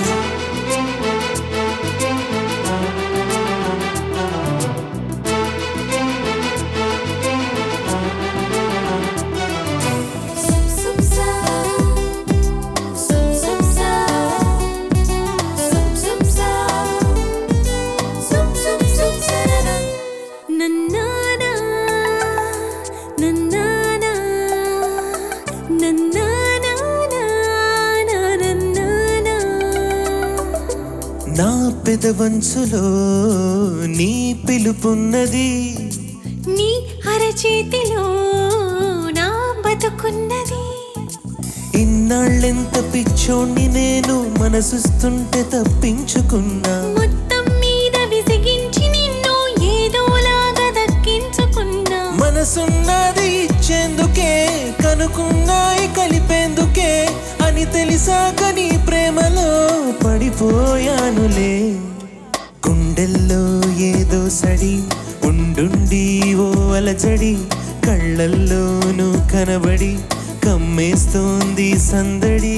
సుప్ సుప్ సా సుప్ సుప్ సా సుప్ సుప్ సా సుప్ సుప్ సుప్ సరన నన్నానా నన్నానా నన్నానా నన్నానా నా పెదవంచులో నీ పిలుపున్నది నీ అరచేతిలో నా బతుకున్నది ఇన్నాళ్ళెంత పిచ్చోణ్ణి నేను మనసుస్తుంటే తప్పించుకున్నా మొత్తం మీద విసిగించి నిన్ను ఏదోలాగా దక్కించుకున్నా మనసున్నది ఇచ్చేందుకే కనుకున్నాయి కలిపేందుకే అని తెలిసాక నీ ప్రేమలో పడిపోయానులే గుండెల్లో ఏదో సడి ఉండుండి ఓ అలజడి కళ్ళల్లోనూ కనబడి కమ్మేస్తోంది సందడి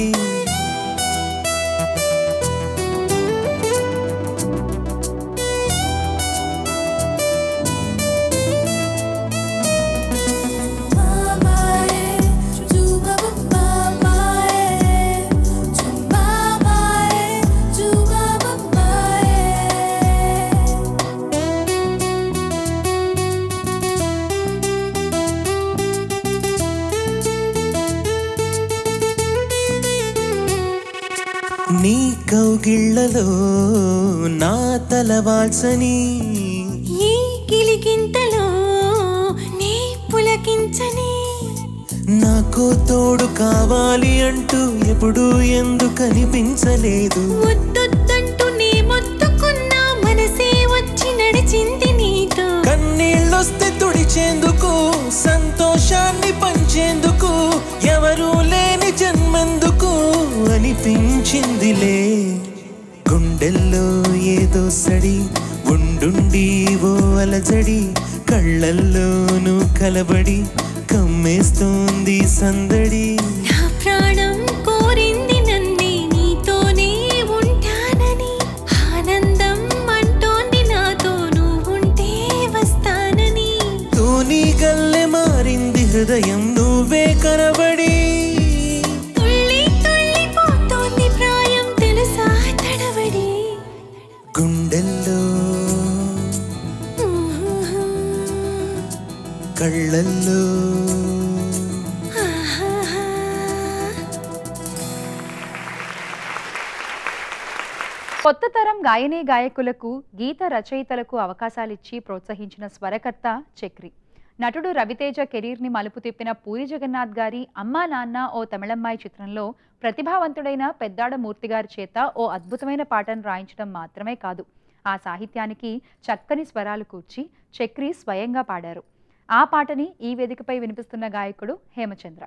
నీ కౌగిళ్లలో నా తల వాల్సని ఈ గిలిగింతలో నీ పులకించని నాకు తోడు కావాలి అంటూ ఎప్పుడూ ఎందుకు కనిపించలేదు ముద్దొద్దంటూ నీ మొత్తుకున్నా మనసే వచ్చి నడిచింది నీతో కన్నీళ్ళొస్తే తుడిచేందుకు సంతోషాన్ని పంచేందుకు ఎవరూ లేని జన్మెందుకు అనిపించిందిలే గుండెల్లో ఏదో సడి ఉండుండి ఓ అలజడి కళ్ళల్లోనూ కలబడి కమ్మేస్తోంది సందడి నా ప్రాణం కోరింది నన్నే నీతోనే ఉంటానని ఆనందం అంటోంది నాతో నువ్వుంటే వస్తానని తూనీ గల్లె మారింది హృదయం నువ్వే కనబడి కళ్ళల్లో కొత్త తరం గాయనీ గాయకులకు గీత రచయితలకు అవకాశాలిచ్చి ప్రోత్సహించిన స్వరకర్త చక్రి నటుడు రవితేజ కెరీర్ని మలుపు తిప్పిన పూరి జగన్నాథ్ గారి అమ్మా నాన్న ఓ తమిళమ్మాయి చిత్రంలో ప్రతిభావంతుడైన పెద్దాడ మూర్తి గారి చేత ఓ అద్భుతమైన పాటను రాయించడం మాత్రమే కాదు ఆ సాహిత్యానికి చక్కని స్వరాలు కూర్చి చక్రి స్వయంగా పాడారు ఆ పాటని ఈ వేదికపై వినిపిస్తున్న గాయకుడు Hemachandra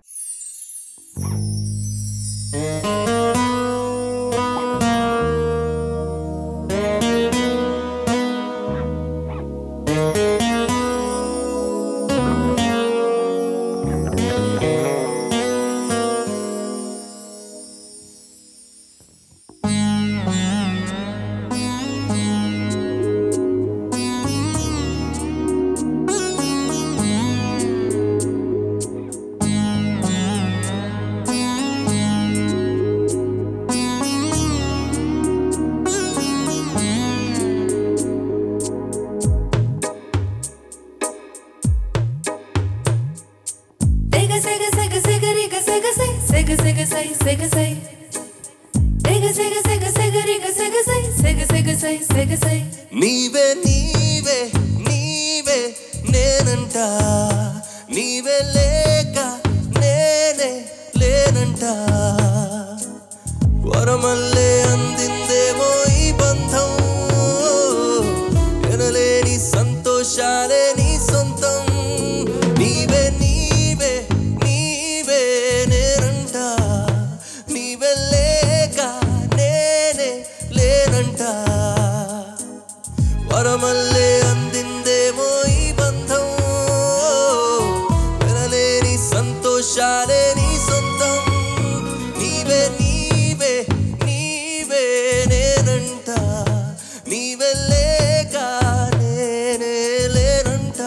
Sega sega sega sega riga sega say sega sega say sega say Sega sega sega sega riga sega say sega sega say sega say నీవే నీవే నీవే నేనంట నీవే లేక నేనే లేనంట వరమల్లే అందిందేమో ఈ బంధం ఎనలేని సంతోషాలే నీ సొంతం నీవే నీవే నీవే నేనంట నీవే లేక నేనే లేనంట వరమల్లే అందిందేమో ఈ బంధం వినలేని సంతోషాలే నీ సొంతం నీవే నీవే నీవే నేనంట నీవే లేక నేనే లేనంట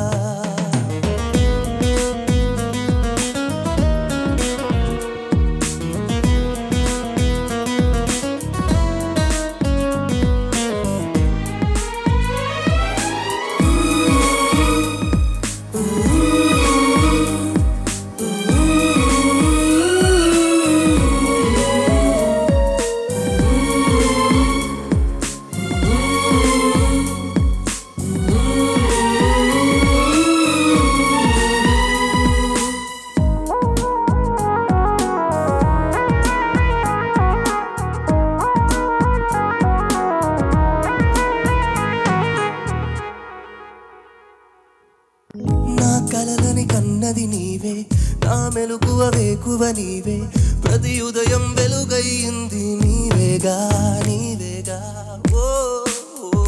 నా కలలని కన్నది నీవే నా మెలుకువ వేకువ నీవే ప్రతి ఉదయం వెలుగయ్యింది నీవేగా నీవేగా ఓ ఓ,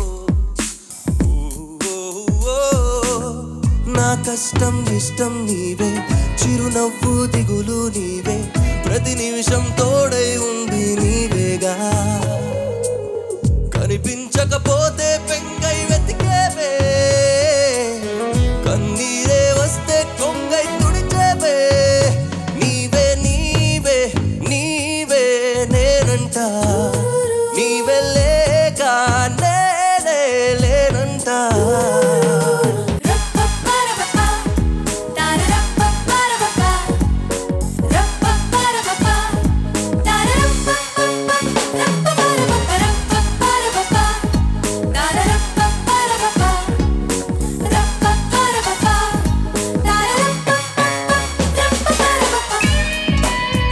ఓ, ఓ, ఓ. నా కష్టం ఇష్టం నీవే చిరునవ్వు దిగులు నీవే ప్రతి నిమిషం తోడై ఉంది నీవేగా కనిపించకపోతే పెంగై వెతికేవే కన్నీరే వస్తే కొంగై తుడిచేవే నీవే నీవే నీవే నేనంట నీవే లేక నేనే లేనంట Rappa-para-pa-pa Tararappa-para-pa-pa Rappa-para-pa-pa Tararappa-pa-pa Rappa-para-pa-pa Rappa-para-pa-pa Tararappa-para-pa-pa Rappa-para-pa-pa Tararappa-pa-pa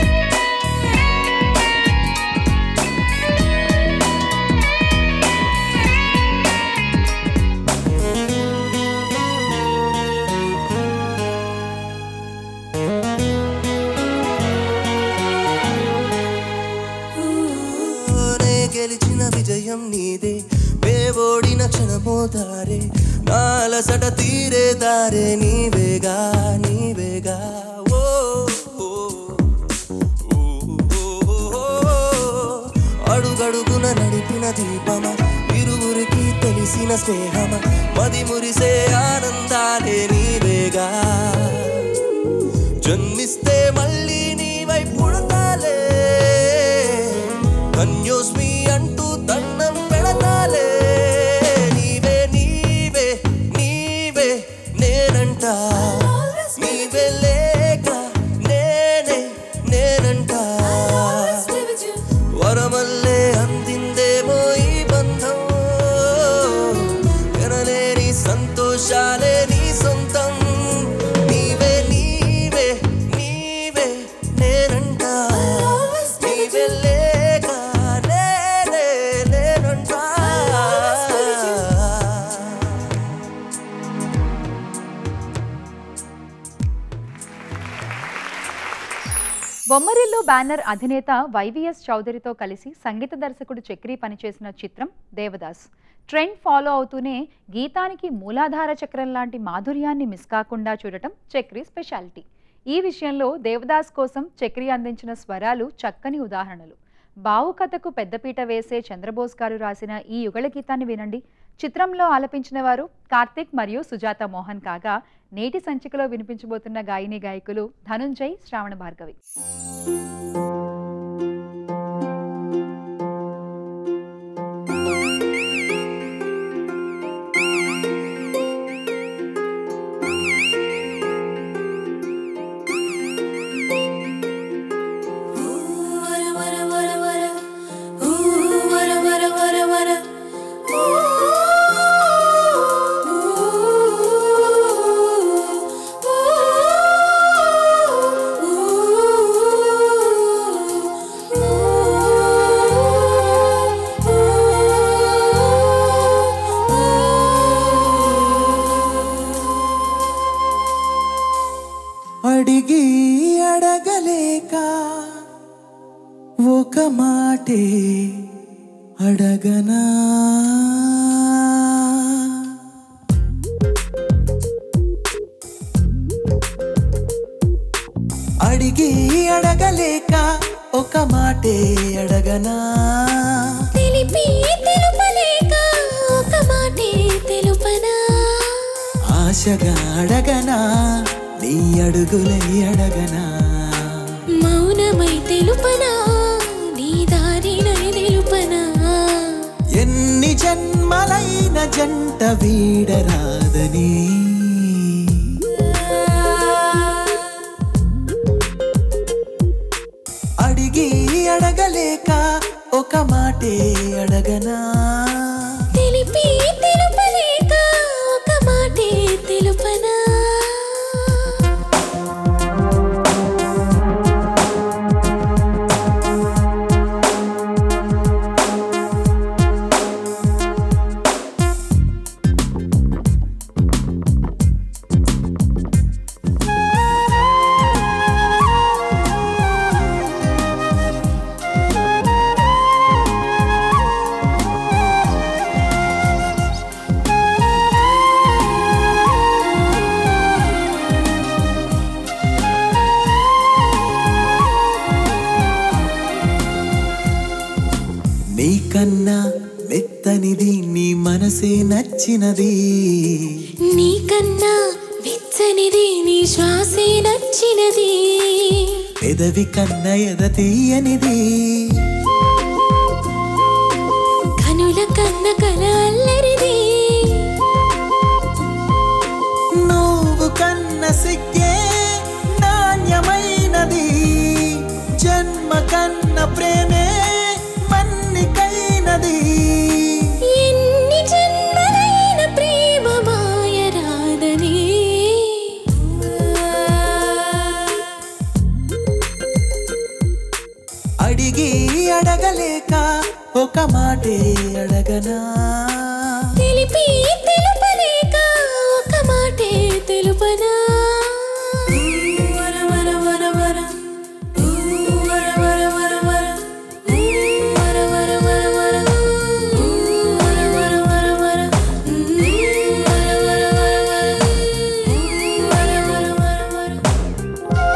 నే గెలిచిన విజయం నీదే మేవోడిన క్షణమో దారే నాలసట తీరే దారే నీవేగా నీవేగా ఓ ఓ, ఓ, ఓ, ఓ. అడుగడుగున నడిపిన దీపమ ఇరువురికి తెలిసిన స్నేహమ మది మురిసే ఆనందాలే నీవేగా జన్మిస్తే మళ్ళీ నీ వైపు పుడతాలే కన్యోస్మి అంటూ దండం పెడతాలే నీవే నీవే నీవే నేనంట సంతోషాలే నీ సొంతం నీవే నీవే నీవే నేనంట నీవే లేక నేనే నేనంట బొమ్మరిల్లు బ్యానర్ అధినేత వైవిఎస్ చౌదరితో కలిసి సంగీత దర్శకుడు చక్రి పనిచేసిన చిత్రం దేవదాస్ ట్రెండ్ ఫాలో అవుతూనే గీతానికి మూలాధార చక్రం లాంటి మాధుర్యాన్ని మిస్ కాకుండా చూడటం చక్రి స్పెషాలిటీ ఈ విషయంలో దేవదాస్ కోసం చక్రి అందించిన స్వరాలు చక్కని ఉదాహరణలు బావు కథకు పెద్దపీట వేసే చంద్రబోస్ గారు రాసిన ఈ యుగళ గీతాన్ని వినండి చిత్రంలో ఆలపించిన వారు కార్తిక్ మరియు సుజాత మోహన్ కాగా నేటి సంచికలో వినిపించబోతున్న గాయని గాయకులు ధనుంజయ్ శ్రావణ భార్గవి వర వర వర వర ఊ వర వర వర వర ఊ అడిగి అడగలేక ఒక మాటే అడగనా అడిగి అడగలేక ఒక మాటే అడగనా తెలిపి తెలుపలేక ఒక మాటే తెలుపనా ఆశగా అడగనా నీ అడుగులై అడగనా మౌనమై తెలుపనా నీ దారినై తెలుపనా ఎన్ని జన్మలైన జంట వీడరాదని అడిగి అడగలేక ఒక మాటే అడగనా తెలిపి తెలుపలేక ఒక మాటే తెలుపనా నీకన్నా మెత్తనిది నీ మనసే నచ్చినది నీకన్నా వెచ్చనిది నీ శ్వాసే నచ్చినది పెదవి కన్న ఎద తీయనిది కనుల కన్న కల అల్లరిది నువ్వు కన్న సిగ్గే నాణ్యమైనది జన్మ కన్న ప్రేమే మన్నికైనది ఎన్ని జన్మలైన ప్రేమ మాయరాదని అడిగి అడగలేక ఒక మాటే అడగనా తెలిపి తెలుపలేక ఒక మాటే తెలుపనా వర వర వర వర ఊ వర వర వర వర ఊ వర వర వర వర ఊ వర వర వర వర ఊ వర వర వర వర ఊ వర వర వర వర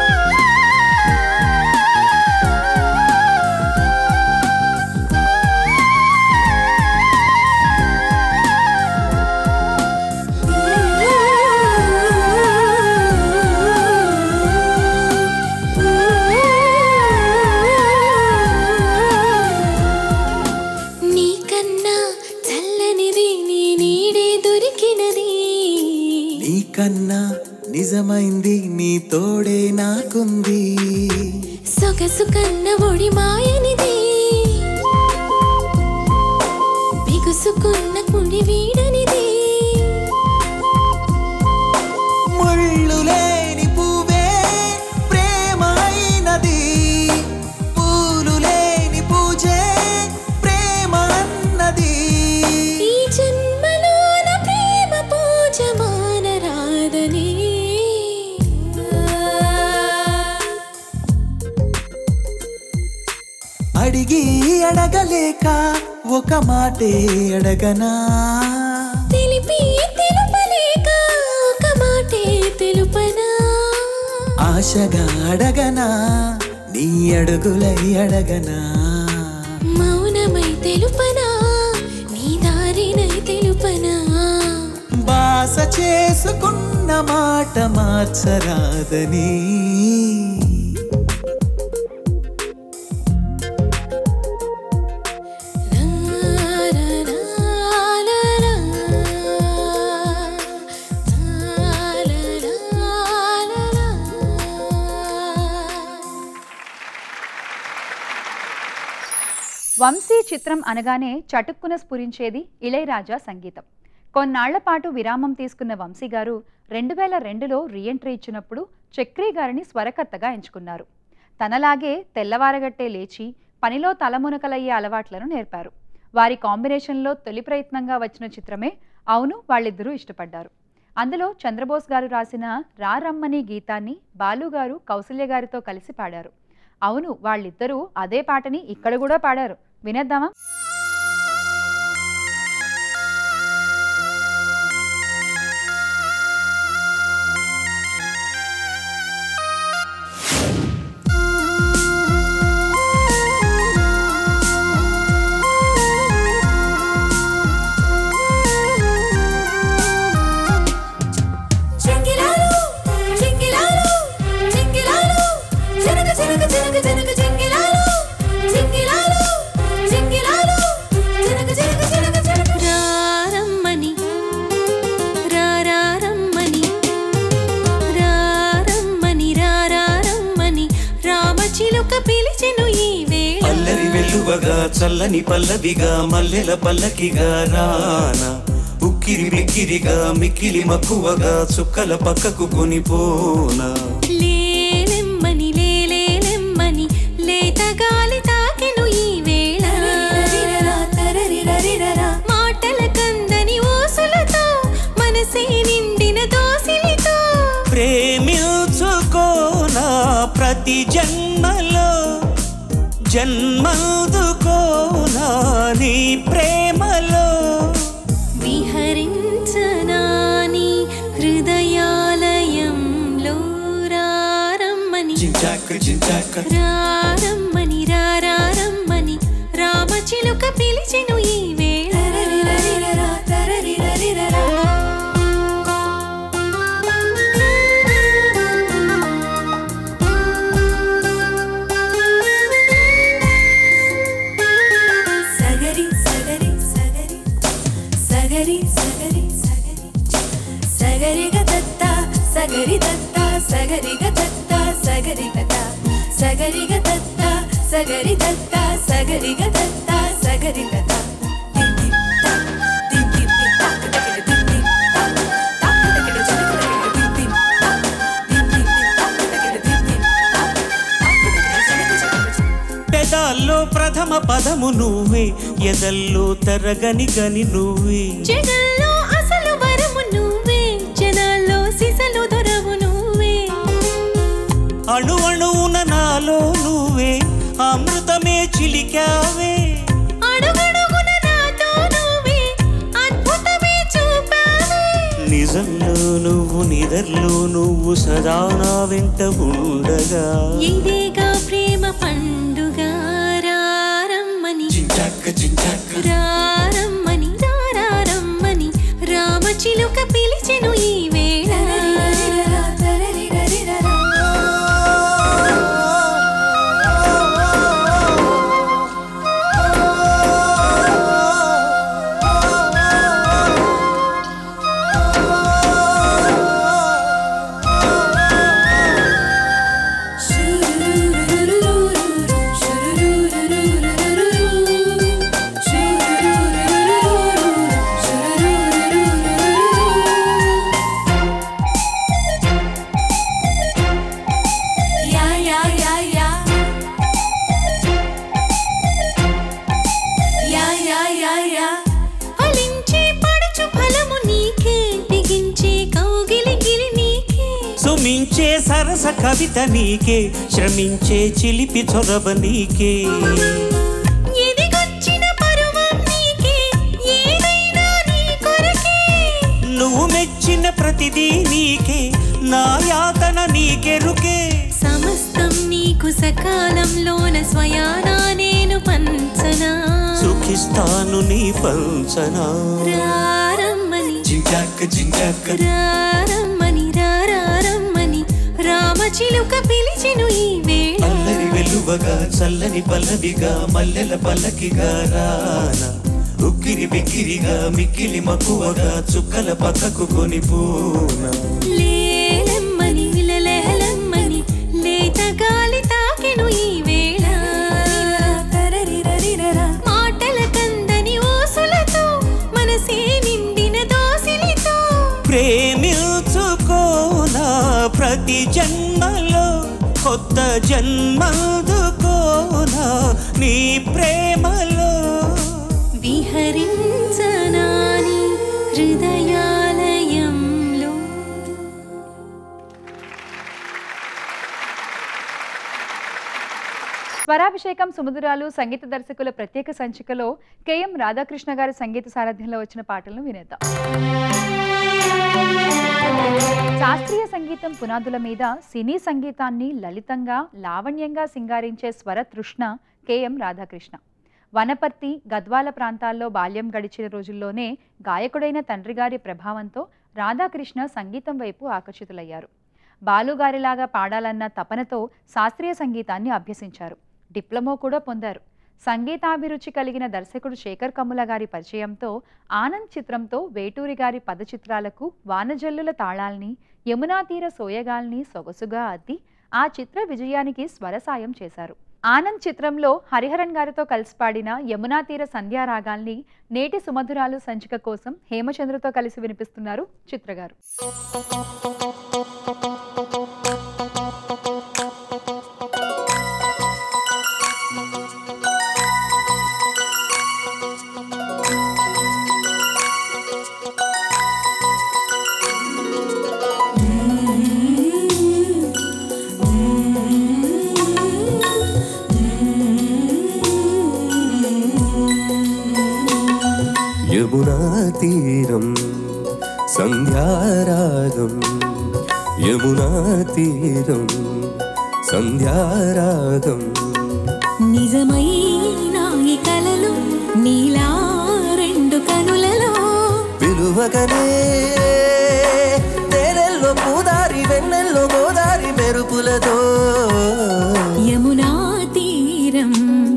నీకన్నా చల్లనిది నీ నీడే దొరికినది నీకన్నా నిజమైంది నీ తోడే నాకుంది సొగసు కన్న ఒడి మాయనిది బిగుసుకున్న కుడి వీడనిది అడగలేక ఒక మాటే అడగనా తెలిపి తెలుపలేక ఒక మాటే తెలుపనా ఆశగా అడగనా నీ అడుగులై అడగనా మౌనమై తెలుపనా నీ దారినై తెలుపనా బాస చేసుకున్న మాట మార్చరాదని వంశీ చిత్రం అనగానే చటుక్కున స్ఫురించేది ఇళయరాజా సంగీతం కొన్నాళ్ల పాటు విరామం తీసుకున్న వంశీ గారు రెండు వేల రెండులో రీఎంట్రీ ఇచ్చినప్పుడు చక్రీ గారిని స్వరకర్తగా ఎంచుకున్నారు తనలాగే తెల్లవారగట్టే లేచి పనిలో తలమునకలయ్యే అలవాట్లను నేర్పారు వారి కాంబినేషన్లో తొలి ప్రయత్నంగా వచ్చిన చిత్రమే అవును వాళ్ళిద్దరూ ఇష్టపడ్డారు అందులో చంద్రబోస్ గారు రాసిన రా రమ్మని గీతాన్ని బాలు గారు కౌసల్య గారితో కలిసి పాడారు అవును వాళ్ళిద్దరూ అదే పాటని ఇక్కడ కూడా పాడారు వినేద్దామా చెంగిలాలు చెంగిలాలు చెంగిలాలు జనక జనక జనక జనక చెంగిలాలు చెంగిలాలు చెంగిలాలు జనక జనక జనక జనక రారమ్మని రారారమ్మని రారమ్మని రారారమ్మని రామచిలుక పిలిచెను ఈ వేళ పల్లవి వెల్లువగా చల్లని పల్లవిగా మల్లెల పల్లకిగా రానా ఉక్కిరి బిక్కిరిగా మిక్కిలి మక్కువగా చుక్కల పక్కకు కొనిపోనా లేలెమ్మని లేలేలెమ్మని లేత గాలి తాకెను ఈ వేళ మాటల కందని ఊసులతో మనసే నిండిన దోసిలితో ప్రేమించుకోనా ప్రతి జన్మలో జన్మదుకోనా నీ ప్రేమలో విహరించనాని హృదయాలయంలో రారమ్మని చించాక చించాక రారమ్మని రారమ్మని రామచిలుక పిలిచెను ఈ వేళ సగరి సగరి సగరి సగరి సగరి సగరి సగరి గదత్త సగరి దత్త సగరి గదత్త సగరి గద సగరి గదత్త సగరి దత్త సగరి గదత్త సగరి గద పెదాల్లో ప్రథమ పదము నువ్వే ఎదల్లో తరగని గని నువ్వే జగల్లో అసలు వరము నువ్వే జనాల్లో సిసలు దొరవు నువ్వే అణు అణువున నాలో నువ్వే అమృతమే చిలికావే అడుగడుగున నాతో నువ్వే అద్భుతమే చూపావే నిజంలో నువ్వు నిదర్లో నువ్వు సదా నా వెంట ఉండగా ఇదేగా ప్రేమ పండుగ రారమ్మని చించాక చించాక రారమ్మని రారమ్మని రామచిలుక పిలిచెను ఈ వేళ యా యా యా యా యా యా యా యా ఫలించే పడుచు ఫలము నీకే బిగించే కౌగిలి గిలి నీకే సుమించే సరస కవిత నీకే శ్రమించే చిలిపి చొరవ నీకే ఇది ఇచ్చిన ప్రతిదీ నీకే నా యాతన నీకెరుకే సమస్తం నీకు సకాలంలోన స్వయానా నేను పంచనా సుఖిస్తాను నీ పంచనా రారమ్మని జింజాక్ జింజాక్ రారమ్మని రారమ్మని రామచిలుక పిలిచెను ఈ వేళ అల్లరి వెలువగా చల్లని పల్లవిగా మల్లెల పల్లకిగా రానా ఉక్కిరి బిక్కిరిగా మిక్కిలి మక్కువగా చుక్కల పక్కకు కొనిపోనా లేలమ్మని విలలేలమ్మని లేత గాలి తాకెను ఈ వేళ మాటల కందని ఓసులతో మనసే నిండిన దోసిలితో ప్రేమించుకోనా ప్రతి జన్మలో కొత్త జన్మదుకోనా నీ ప్రేమలో విహరించనాని హృదయాలయంలో స్వరాభిషేకం సుమధురాలు సంగీత దర్శకుల ప్రత్యేక సంచికలో కెఎం రాధాకృష్ణ గారి సంగీత సారథ్యంలో వచ్చిన పాటలను వినేద్దాం శాస్త్రీయ సంగీతం పునాదుల మీద సినీ సంగీతాన్ని లలితంగా లావణ్యంగా సింగారించే స్వర తృష్ణ కెఎం రాధాకృష్ణ వనపర్తి గద్వాల ప్రాంతాల్లో బాల్యం గడిచిన రోజుల్లోనే గాయకుడైన తండ్రి గారి ప్రభావంతో రాధాకృష్ణ సంగీతం వైపు ఆకర్షితులయ్యారు బాలుగారిలాగా పాడాలన్న తపనతో శాస్త్రీయ సంగీతాన్ని అభ్యసించారు డిప్లొమా కూడా పొందారు సంగీతాభిరుచి కలిగిన దర్శకుడు శేఖర్ కమ్ముల గారి పరిచయంతో ఆనంద్ చిత్రంతో వేటూరి గారి పదచిత్రాలకు వానజల్లుల తాళాల్ని యమునా తీర సోయగాల్ని సొగసుగా అద్ది ఆ చిత్ర విజయానికి స్వరసాయం చేశారు ఆనంద్ చిత్రంలో హరిహరన్ గారితో కలిసి పాడిన యమునా తీర సంధ్యారాగాల్ని నేటి సుమధురాలు సంచిక కోసం హేమచంద్రతో కలిసి వినిపిస్తున్నారు చిత్రగారు యమునా తీరం సంధ్యారాగం యమునా తీరం సంధ్యారాగం నిజమైన ఈ కలలు నీలా రెండు కనులలో విలువగనే తేనెల్లో పూదారి వెన్నెల్లో గోదారి మెరుపులతో యమునా తీరం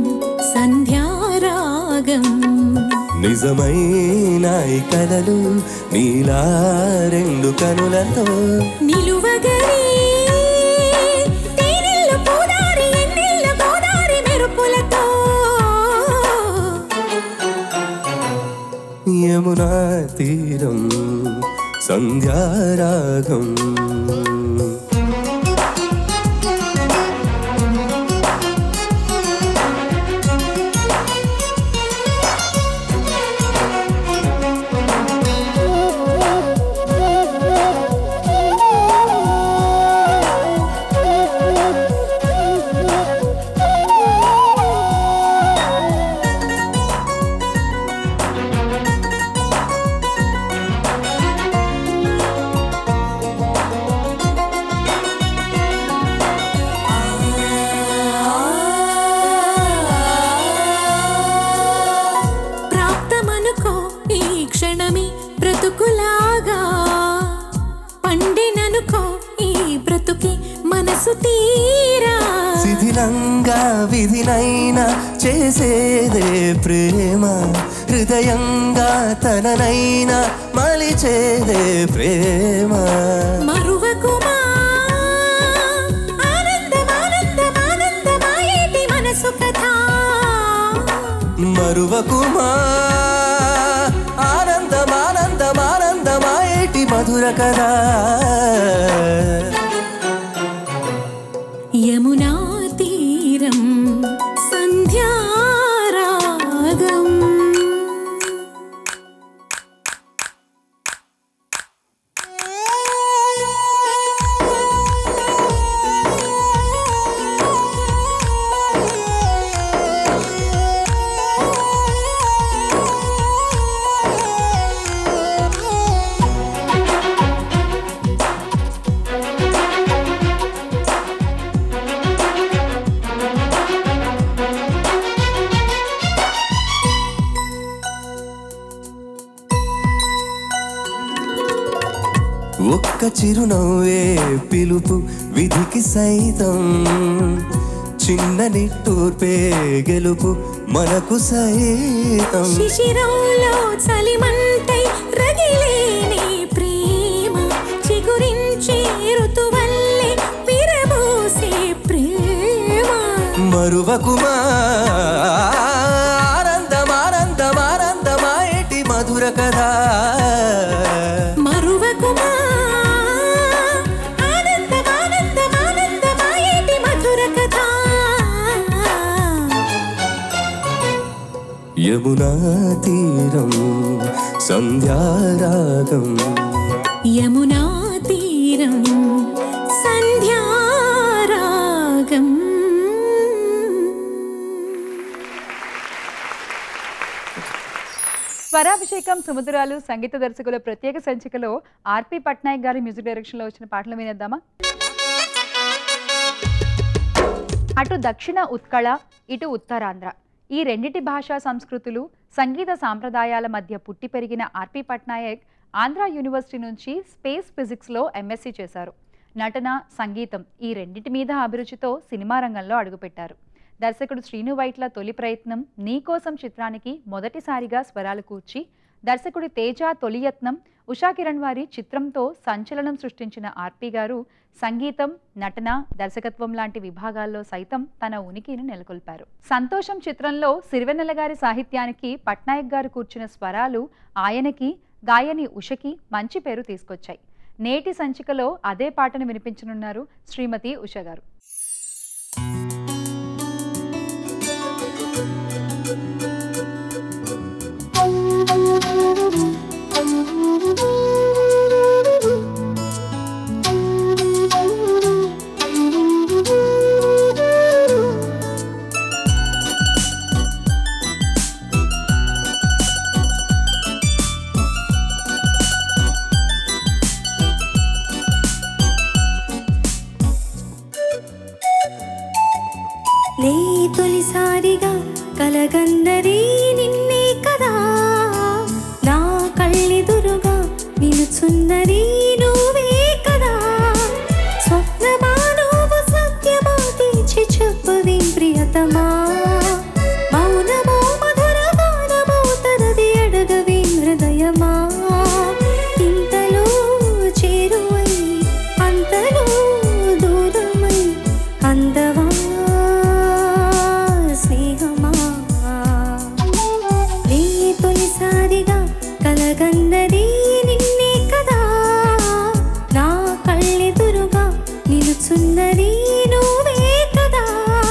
సంధ్యారాగం నిజమైన ఈ కలలు నీలా రెండు కనులతో నిలువగనే తేనెల్లో పూదారి ఎన్నెల్లో గోదారి మెరుపులతో యమునా తీరం సంధ్యారాగం ప్రాప్తమనుకో ఈ క్షణమే బ్రతుకులాగా పండిననుకో ఈ బ్రతుకి మనసు తీరా శిథిలంగా విధినైనా చేసేదే ప్రేమ హృదయంగా తననైనా మలిచేదే ప్రేమ మరువకుమా ఆనందమానందమానందమాయేటి మనసు కథ మరువకుమా ఆనందమానందమానందమాయేటి మధుర కదా యమునా తీరం సంధ్యారాగం ఆ ఒక్క చిరునవ్వే పిలుపు విధికి సైతం చిన్న నిట్టూర్పే గెలుపు మనకు సైతం శిశిరంలో చలిమంటై రగిలేని ప్రేమ చిగురించే ఋతువల్లే విరబూసే ప్రేమ మరువకుమా ఆనందమానందమానందమాయేటి మధుర కథ మరువకుమా ఆనందమానందమానందమాయేటి మధుర కథ యమునా తీరం సంధ్యారాగం యమునా తీరం సంధ్యారాగం స్వరాభిషేకం సుమధురాలు సంగీత దర్శకుల ప్రత్యేక సంచికలో ఆర్పి పట్నాయక్ గారి మ్యూజిక్ డైరెక్షన్లో వచ్చిన పాటలు వినేద్దామా అటు దక్షిణ ఉత్కళ ఇటు ఉత్తరాంధ్ర ఈ రెండిటి భాషా సంస్కృతులు సంగీత సాంప్రదాయాల మధ్య పుట్టి పెరిగిన ఆర్పి పట్నాయక్ ఆంధ్ర యూనివర్సిటీ నుంచి స్పేస్ ఫిజిక్స్లో ఎంఎస్సీ చేశారు నటన సంగీతం ఈ రెండిటి మీద అభిరుచితో సినిమా రంగంలో అడుగుపెట్టారు దర్శకుడు శ్రీను వైట్ల తొలి ప్రయత్నం నీకోసం చిత్రానికి మొదటిసారిగా స్వరాలు కూర్చి దర్శకుడి తేజ తొలి యత్నం ఉషా కిరణ్ వారి చిత్రంతో సంచలనం సృష్టించిన ఆర్పి గారు సంగీతం నటన దర్శకత్వం లాంటి విభాగాల్లో సైతం తన ఉనికిని నెలకొల్పారు సంతోషం చిత్రంలో సిరివెన్నెల గారి సాహిత్యానికి పట్నాయక్ గారు కూర్చిన స్వరాలు ఆయనకి గాయని ఉషకి మంచి పేరు తీసుకొచ్చాయి నేటి సంచికలో అదే పాటను వినిపించనున్నారు శ్రీమతి ఉష గారు లే తొలిసారిగా కలగన్నది నిన్నే కదా నా కళ్ళెదురుగా నిలుచున్నది నువ్వే కదా స్వప్నమా నువ్వు సత్యమా తీర్చి చెప్పవి ప్రియతమా మౌనమో మధుర గానమో తనది అడగవి హృదయమా ఇంతలో చేరువై అంతలో దూరమై అందవా స్నేహమా నీ తొలిసారిగా కలగన్నది నిన్నే కదా నా కళ్ళెదురుగా నిలుచున్నది నువ్వే కదా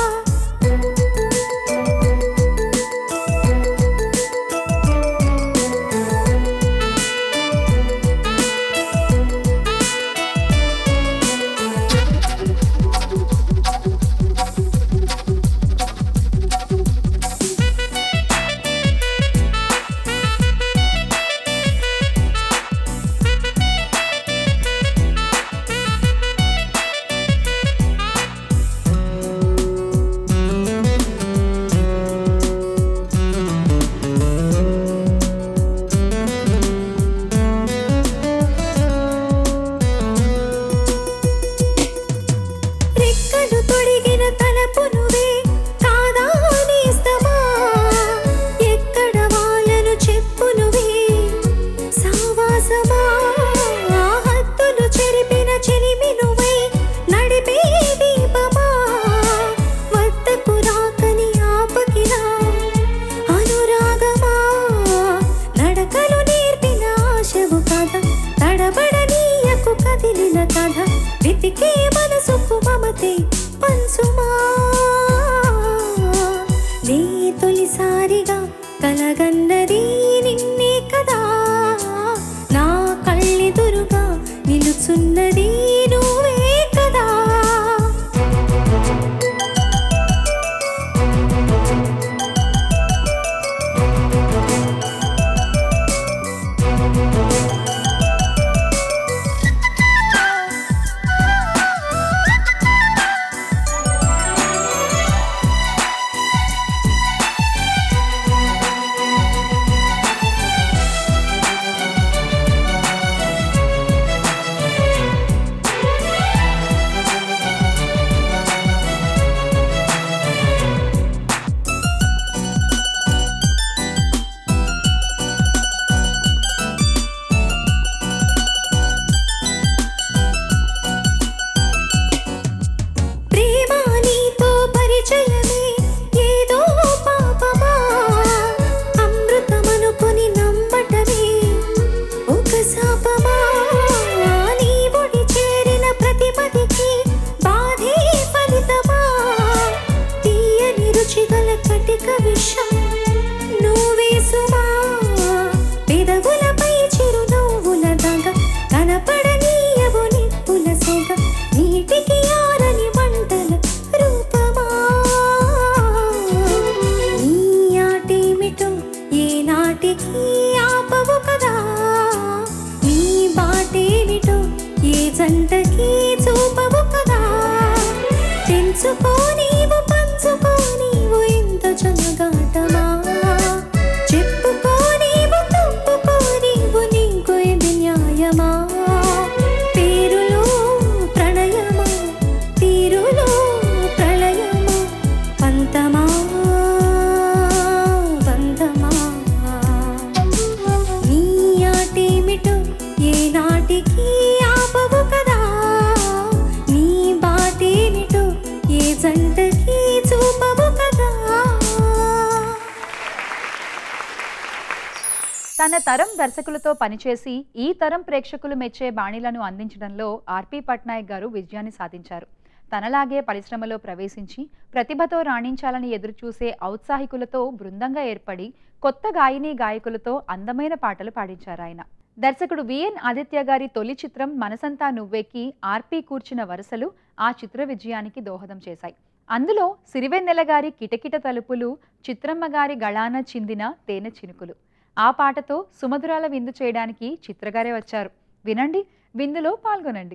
రెక్కలు తొడిగిన తలపు నువ్వే కాదా నేస్తమా ఎక్కడ వాళ్ళను చెప్పు నువ్వే సావాసమా హద్దులు చెరిపిన చెలిమి నువ్వై నడిపే దీపమా వద్దకు రాకని ఆపకినా అనురాగమా నడకలు నేర్పిన ఆశవు కదా తడబడనీయకు కదిలిన కథ వెతికే మనసుకు మమతే పంచుమా నీ తొలిసారిగా కలగన్నది నిన్నే కదా నా కళ్ళెదురుగా నిలుచున్నది నువ్వే కదా జంటకి చూపవు కదా తెంచుకో నీవు పంచుకో నీవు ఇంత చమగాటమా చెప్పుకో నీవు తప్పుకో నీవు నీకు ఇది న్యాయమా పేరులో ప్రణయమా తీరులో ప్రళయమా పంతమా బంధమా నీ ఆటేమిటో ఏ నాటికి ఆపవు కదా నీ బాటేమిటో ఏ జంటకి చూపవు కదా తన తరం దర్శకులతో పనిచేసి ఈ తరం ప్రేక్షకులు మెచ్చే బాణీలను అందించడంలో ఆర్పి పట్నాయక్ గారు విజయాన్ని సాధించారు తనలాగే పరిశ్రమలో ప్రవేశించి ప్రతిభతో రాణించాలని ఎదురుచూసే ఔత్సాహికులతో బృందంగా ఏర్పడి కొత్త గాయని గాయకులతో అందమైన పాటలు పాడించారు ఆయన దర్శకుడు విఎన్ ఆదిత్య గారి తొలి చిత్రం మనసంతా నువ్వేకి ఆర్పి కూర్చిన వరుసలు ఆ చిత్ర విజయానికి దోహదం చేశాయి అందులో సిరివెన్నెల గారి కిటకిట తలుపులు చిత్రమ్మ గారి గళాన చిందిన తేనె చినుకులు ఆ పాటతో సుమధురాల విందు చేయడానికి చిత్రగారే వచ్చారు వినండి విందులో పాల్గొనండి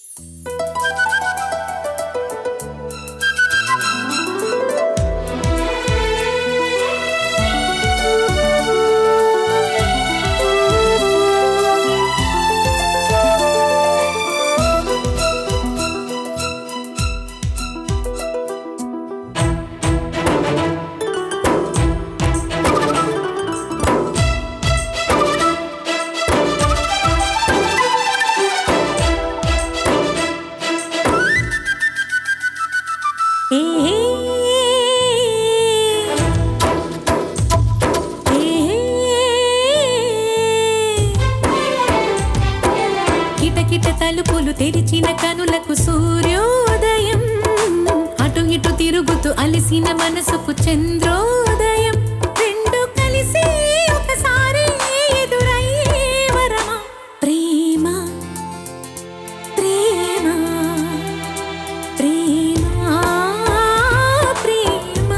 ఏ ఏ కిటకిట తలుపులు తెరిచిన కనులకు సూర్యోదయం అటు ఇటు తిరుగుతూ అలిసిన మనసుకు చంద్రోదయం రెండు కలిసి ఒకసారి ఎదురయ్యే వరమా ప్రేమ ప్రేమ ప్రేమ ప్రేమ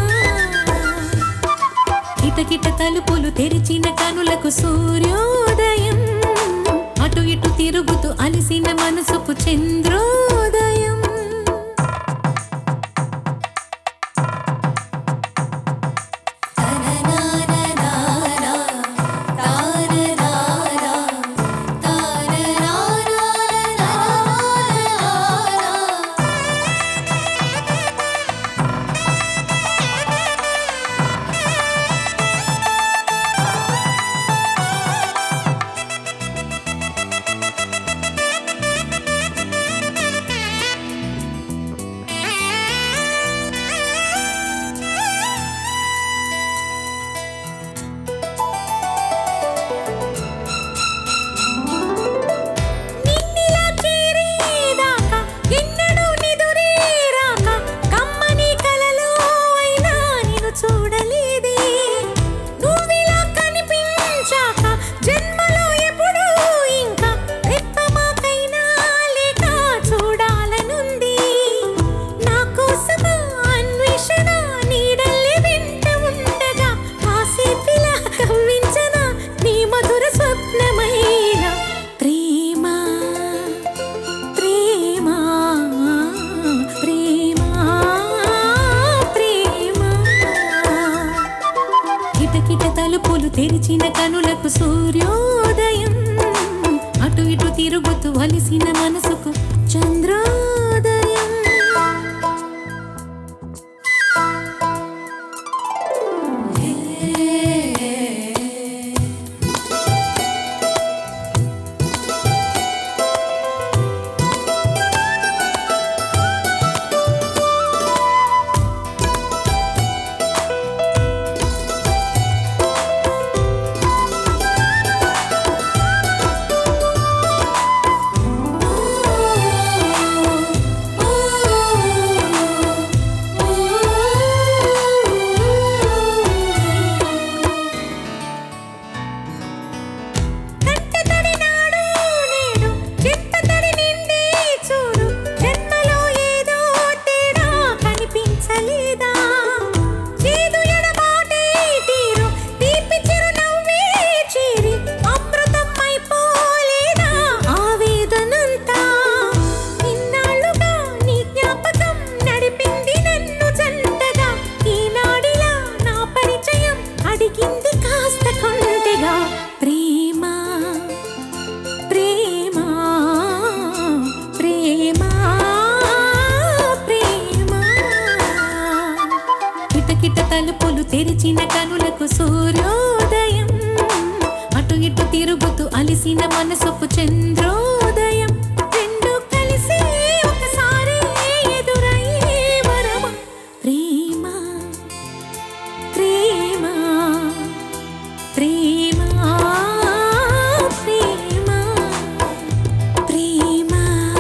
కిటకిట తలుపులు తెరిచిన కనులకు సూర్యోదయం అటు ఇటు తిరుగుతూ అలిసిన మనసుకు చంద్రోదయం నిన్నిలా చేరేదాకా ఎన్నడూ నిదురేరాక కమ్మని కలలో అయినా నిన్ను చూడలేదే నువ్విలా కనిపించాక జన్మలో ఎప్పుడూ ఇంకా రెప్పమాకైనా లేక చూడాలనుంది నా కోసమా అన్వేషణ నీడల్లే వెంట ఉండగా కాసేపిలా కవ్వించన నీ మధుర స్వప్నమైన ప్రేమ ప్రేమ ప్రేమ ప్రేమ కిటకిట తలుపులు తెరిచిన కనులకు సూర్యోదయం అటు ఇటు తిరుగుతూ వలిసిన మనసుకు చంద్రోదయం తెరిచిన కనులకు సూర్యోదయం అటు ఇటు తిరుగుతూ అలిసిన మనసుకు చంద్రోదయం రెండు కలిసి ఒకసారి ఎదురయ్యే వరమ ప్రేమ ప్రేమ ప్రేమ ప్రేమ ప్రేమ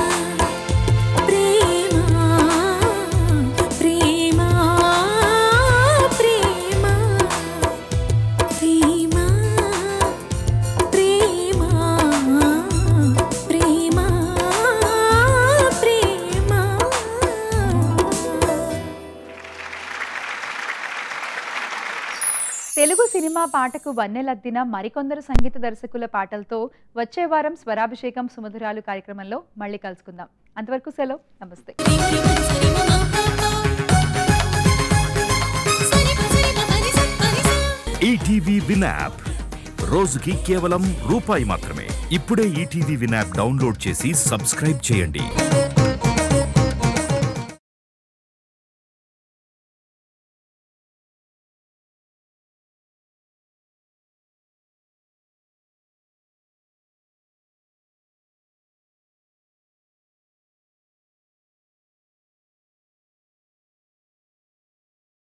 ప్రేమ ప్రేమ ప్రేమ ప్రేమ ప్రేమ ప్రేమ ప్రేమ తెలుగు సినిమా పాటకు వన్నెలద్దిన మరికొందరు సంగీత దర్శకుల పాటలతో వచ్చే వారం స్వరాభిషేకం సుమధురాలు కార్యక్రమంలో మళ్ళీ కలుసుకుందాం అంతవరకు సెలవు నమస్తే ఈటీవీ విన్ యాప్ రోజుకి కేవలం రూపాయి మాత్రమే ఇప్పుడే ఈటీవీ విన్ యాప్ డౌన్లోడ్ చేసి సబ్స్క్రైబ్ చేయండి